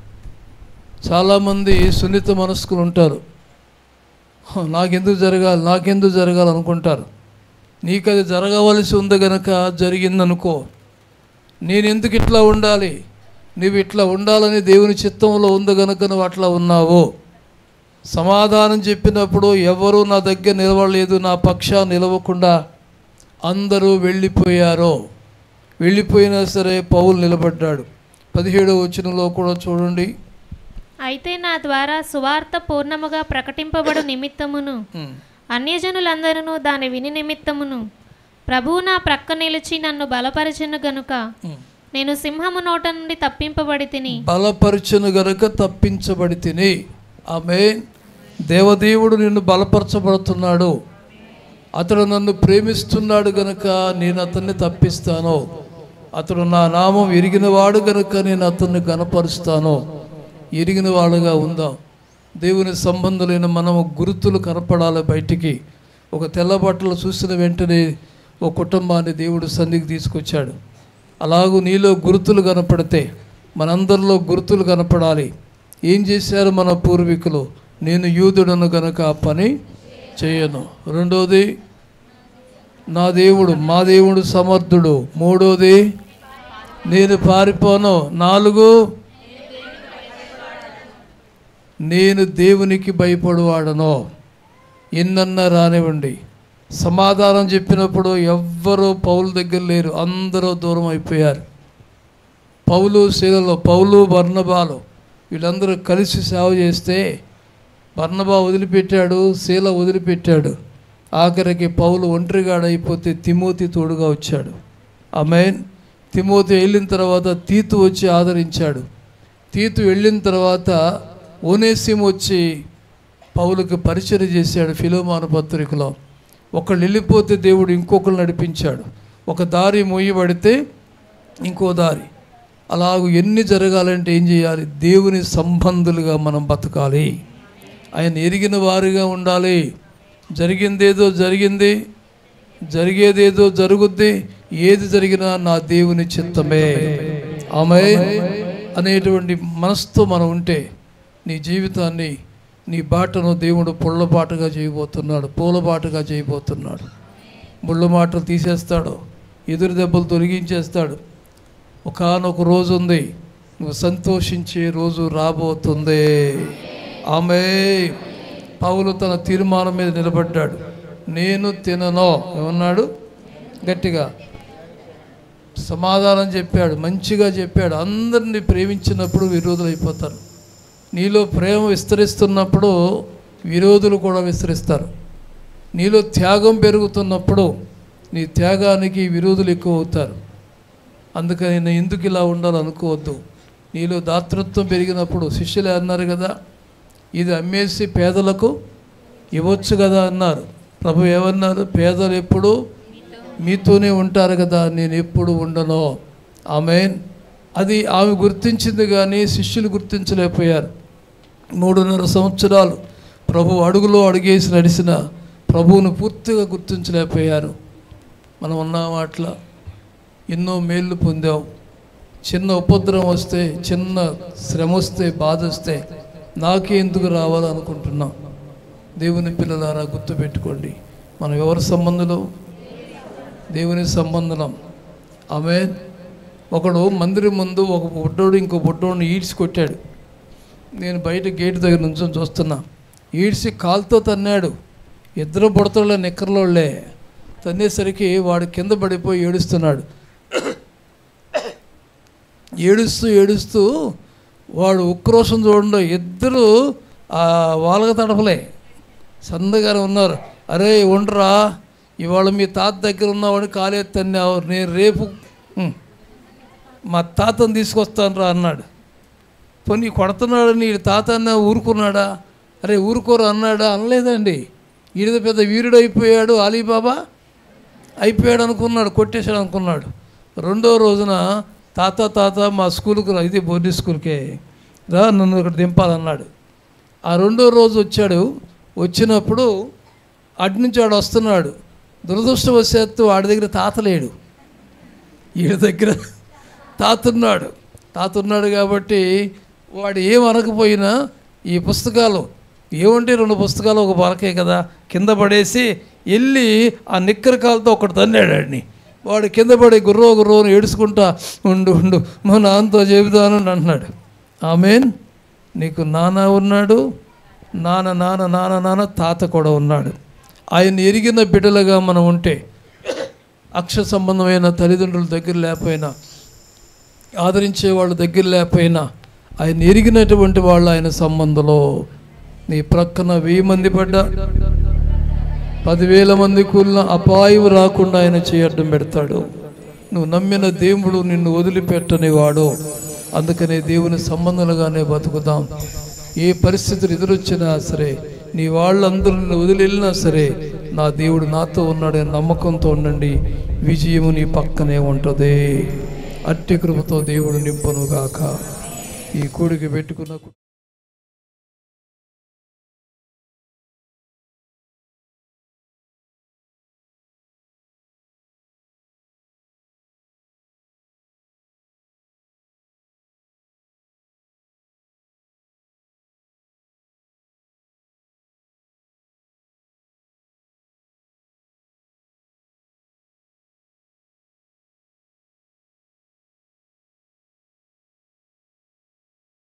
చాలామంది సున్నిత మనస్కులు ఉంటారు "హ, నాకెందుకు జరగాలి నాకెందుకు జరగాలి అనుకుంటారు నీకు అది జరగవలసి ఉంది గనక జరిగిందనుకో నేను ఎందుకు ఇట్లా ఉండాలి నువ్వు ఇట్లా ఉండాలని దేవుని చిత్తంలో ఉంది గనుక నువ్వు అట్లా ఉన్నావు సమాధానం చెప్పినప్పుడు ఎవరు నా దగ్గర నిలవలేదు నా పక్షా నిలవకుండా అందరూ వెళ్ళిపోయారో వెళ్ళిపోయినా సరే పౌలు నిలబడ్డాడు పదిహేడవ వచనంలో కూడా చూడండి అయితే నా ద్వారా సువార్త పూర్ణముగా ప్రకటింపబడు నిమిత్తమును అన్యజనులందరూ దాని విని నిమిత్తమును ప్రభువు నా ప్రక్క నిలిచి నన్ను బలపరిచిన గనుక నేను సింహము నోట నుండి తప్పింపబడి తిని బలపరచును గనుక తప్పించబడి తిని ఆమె దేవదేవుడు నిన్ను బలపరచబడుతున్నాడు అతడు నన్ను ప్రేమిస్తున్నాడు గనుక నేను అతన్ని తప్పిస్తాను అతడు నా నామం ఎరిగినవాడు గనుక నేను అతన్ని గనపరుస్తాను ఎరిగిన వాడుగా ఉందాం దేవుని సంబంధులైన మనము గుర్తులు కనపడాలి బయటికి ఒక తెల్ల బట్టలు చూసిన వెంటనే ఒక కుటుంబాన్ని దేవుడు సన్నిధికి తీసుకొచ్చాడు అలాగూ నీలో గుర్తులు కనపడితే మనందరిలో గుర్తులు కనపడాలి ఏం చేశారు మన పూర్వీకులు నేను యూదుడను గనక ఆ పని చేయను రెండోది నా దేవుడు మా దేవుడు సమర్థుడు మూడోది నేను పారిపోను నాలుగు నేను దేవునికి భయపడువాడను ఎన్నన్నా రానివ్వండి సమాధానం చెప్పినప్పుడు ఎవ్వరూ పౌలు దగ్గర లేరు అందరూ దూరం అయిపోయారు పౌలు శీలలో పౌలు బర్ణబాలు వీళ్ళందరూ కలిసి సేవ చేస్తే బర్ణబా వదిలిపెట్టాడు శీల వదిలిపెట్టాడు ఆఖరికి పౌలు ఒంటరిగాడైపోతే తిమోతి తోడుగా వచ్చాడు ఆమెన్ తిమోతి వెళ్ళిన తర్వాత తీతు వచ్చి ఆదరించాడు తీతు వెళ్ళిన తర్వాత ఓనేసిం వచ్చి పౌలకు పరిచయం చేశాడు ఫిలోమాన పత్రికలో ఒకళ్ళు వెళ్ళిపోతే దేవుడు ఇంకొకరు నడిపించాడు ఒక దారి మూయబడితే ఇంకో దారి అలాగ ఎన్ని జరగాలంటే ఏం చేయాలి దేవుని సంబంధులుగా మనం బతకాలి ఆయన ఎరిగిన వారిగా ఉండాలి జరిగిందేదో జరిగింది జరిగేదేదో జరుగుద్ది ఏది జరిగినా నా దేవుని చిత్తమే ఆమె అనేటువంటి మనసుతో మనం ఉంటే నీ జీవితాన్ని నీ బాటను దేవుడు పుల్లబాటుగా చేయబోతున్నాడు పూలబాటుగా చేయబోతున్నాడు ముళ్ళ మాటలు తీసేస్తాడు ఎదురు దెబ్బలు తొలగించేస్తాడు ఒకనొక రోజు ఉంది నువ్వు సంతోషించే రోజు రాబోతుంది ఆమె పౌలు తన తీర్మానం మీద నిలబడ్డాడు నేను తినను ఏమన్నాడు గట్టిగా సమాధానం చెప్పాడు మంచిగా చెప్పాడు అందరినీ ప్రేమించినప్పుడు విరోధులు అయిపోతారు నీలో ప్రేమ విస్తరిస్తున్నప్పుడు విరోధులు కూడా విస్తరిస్తారు నీలో త్యాగం పెరుగుతున్నప్పుడు నీ త్యాగానికి విరోధులు ఎక్కువ అవుతారు అందుకని నేను ఎందుకు ఇలా ఉండాలనుకోవద్దు నీలో దాతృత్వం పెరిగినప్పుడు శిష్యులే అన్నారు కదా ఇది అమ్మేసి పేదలకు ఇవ్వచ్చు కదా అన్నారు ప్రభు ఏమన్నారు పేదలు ఎప్పుడు మీతోనే ఉంటారు కదా నేను ఎప్పుడు ఉండను ఆమె అది ఆమె గుర్తించింది కానీ శిష్యులు గుర్తించలేకపోయారు మూడున్నర సంవత్సరాలు ప్రభు అడుగులో అడుగేసి నడిచిన ప్రభువును పూర్తిగా గుర్తించలేకపోయారు మనం ఉన్నాం అట్లా ఎన్నో మేళ్ళు పొందాం చిన్న ఉపద్రవం వస్తే చిన్న శ్రమ వస్తే బాధ వస్తే నాకే ఎందుకు రావాలనుకుంటున్నాం దేవుని పిల్లలారా గుర్తుపెట్టుకోండి మనం ఎవరి సంబంధులు దేవుని సంబంధం ఆమె ఒకడు మందిరం ముందు ఒక బుడ్డోడు ఇంకో బుడ్డోడిని ఈడ్చి కొట్టాడు నేను బయట గేట్ దగ్గర నుంచి చూస్తున్నా ఈడ్చి కాలుతో తన్నాడు ఇద్దరు బుడతలే నిక్కర్లోళ్ళే తన్నేసరికి వాడు కింద పడిపోయి ఏడుస్తున్నాడు ఏడుస్తూ ఏడుస్తూ వాడు ఉక్రోషం చూడండి ఇద్దరు ఆ వాళ్ళకి తడపలే సన్నగానే ఉన్నారు అరే ఉండరా ఇవాళ మీ తాత దగ్గర ఉన్నావని కాలేత్తన్నావు నేను రేపు "ఉం, మా తాతను తీసుకొస్తాను రా అన్నాడు పోనీ కొడుతున్నాడని ఈ తాత అన్న ఊరుకున్నాడా అరే ఊరుకోరు అన్నాడా అనలేదండి ఈడిద పెద్ద వీరుడు అయిపోయాడు అలీబాబా అయిపోయాడు అనుకున్నాడు కొట్టేశాడు అనుకున్నాడు రెండో రోజున తాత తాత మా స్కూల్కి రా ఇది బోర్డింగ్ స్కూల్కే రా నన్ను ఇక్కడ దింపాలన్నాడు ఆ రెండో రోజు వచ్చాడు వచ్చినప్పుడు అటు నుంచి వాడు వస్తున్నాడు దురదృష్టవశాత్తు వాడి దగ్గర తాత లేడు వీడి దగ్గర తాత ఉన్నాడు తాత ఉన్నాడు కాబట్టి వాడు ఏం అనకపోయినా ఈ పుస్తకాలు ఏమంటే రెండు పుస్తకాలు ఒక పలకే కదా కింద పడేసి వెళ్ళి ఆ నిక్కర కాలుతో ఒకటి తన్నాడు వాడిని వాడు కింద పడి గుర్రో గుర్రో అని ఏడుచుకుంటా ఉండు ఉండు మా నాన్నతో చెబుతాను అని అంటున్నాడు ఆమెన్ నీకు నాన్న ఉన్నాడు నాన్న నాన్న నాన్న నాన్న తాత కూడా ఉన్నాడు ఆయన ఎరిగిన బిడ్డలుగా మనం ఉంటే అక్ష సంబంధమైన తల్లిదండ్రుల దగ్గర లేకపోయినా ఆదరించే వాళ్ళ దగ్గర లేకపోయినా ఆయన ఎరిగినటువంటి వాళ్ళు ఆయన సంబంధంలో నీ ప్రక్కన వెయ్యి మంది పడ్డా పదివేల మంది కూలిన అపాయం రాకుండా ఆయన చేయడం పెడతాడు నువ్వు నమ్మిన దేవుడు నిన్ను వదిలిపెట్టని వాడు అందుకనే దేవుని సంబంధాలుగానే బతుకుదాం ఏ పరిస్థితులు ఎదురొచ్చినా సరే నీ వాళ్ళందరూ నిన్ను వదిలి వెళ్ళినా సరే నా దేవుడు నాతో ఉన్నాడని నమ్మకంతో ఉండండి విజయము నీ పక్కనే ఉంటుంది అట్టి కృపతో దేవుడు నింపనుగాక ఈ కూడికి పెట్టుకున్న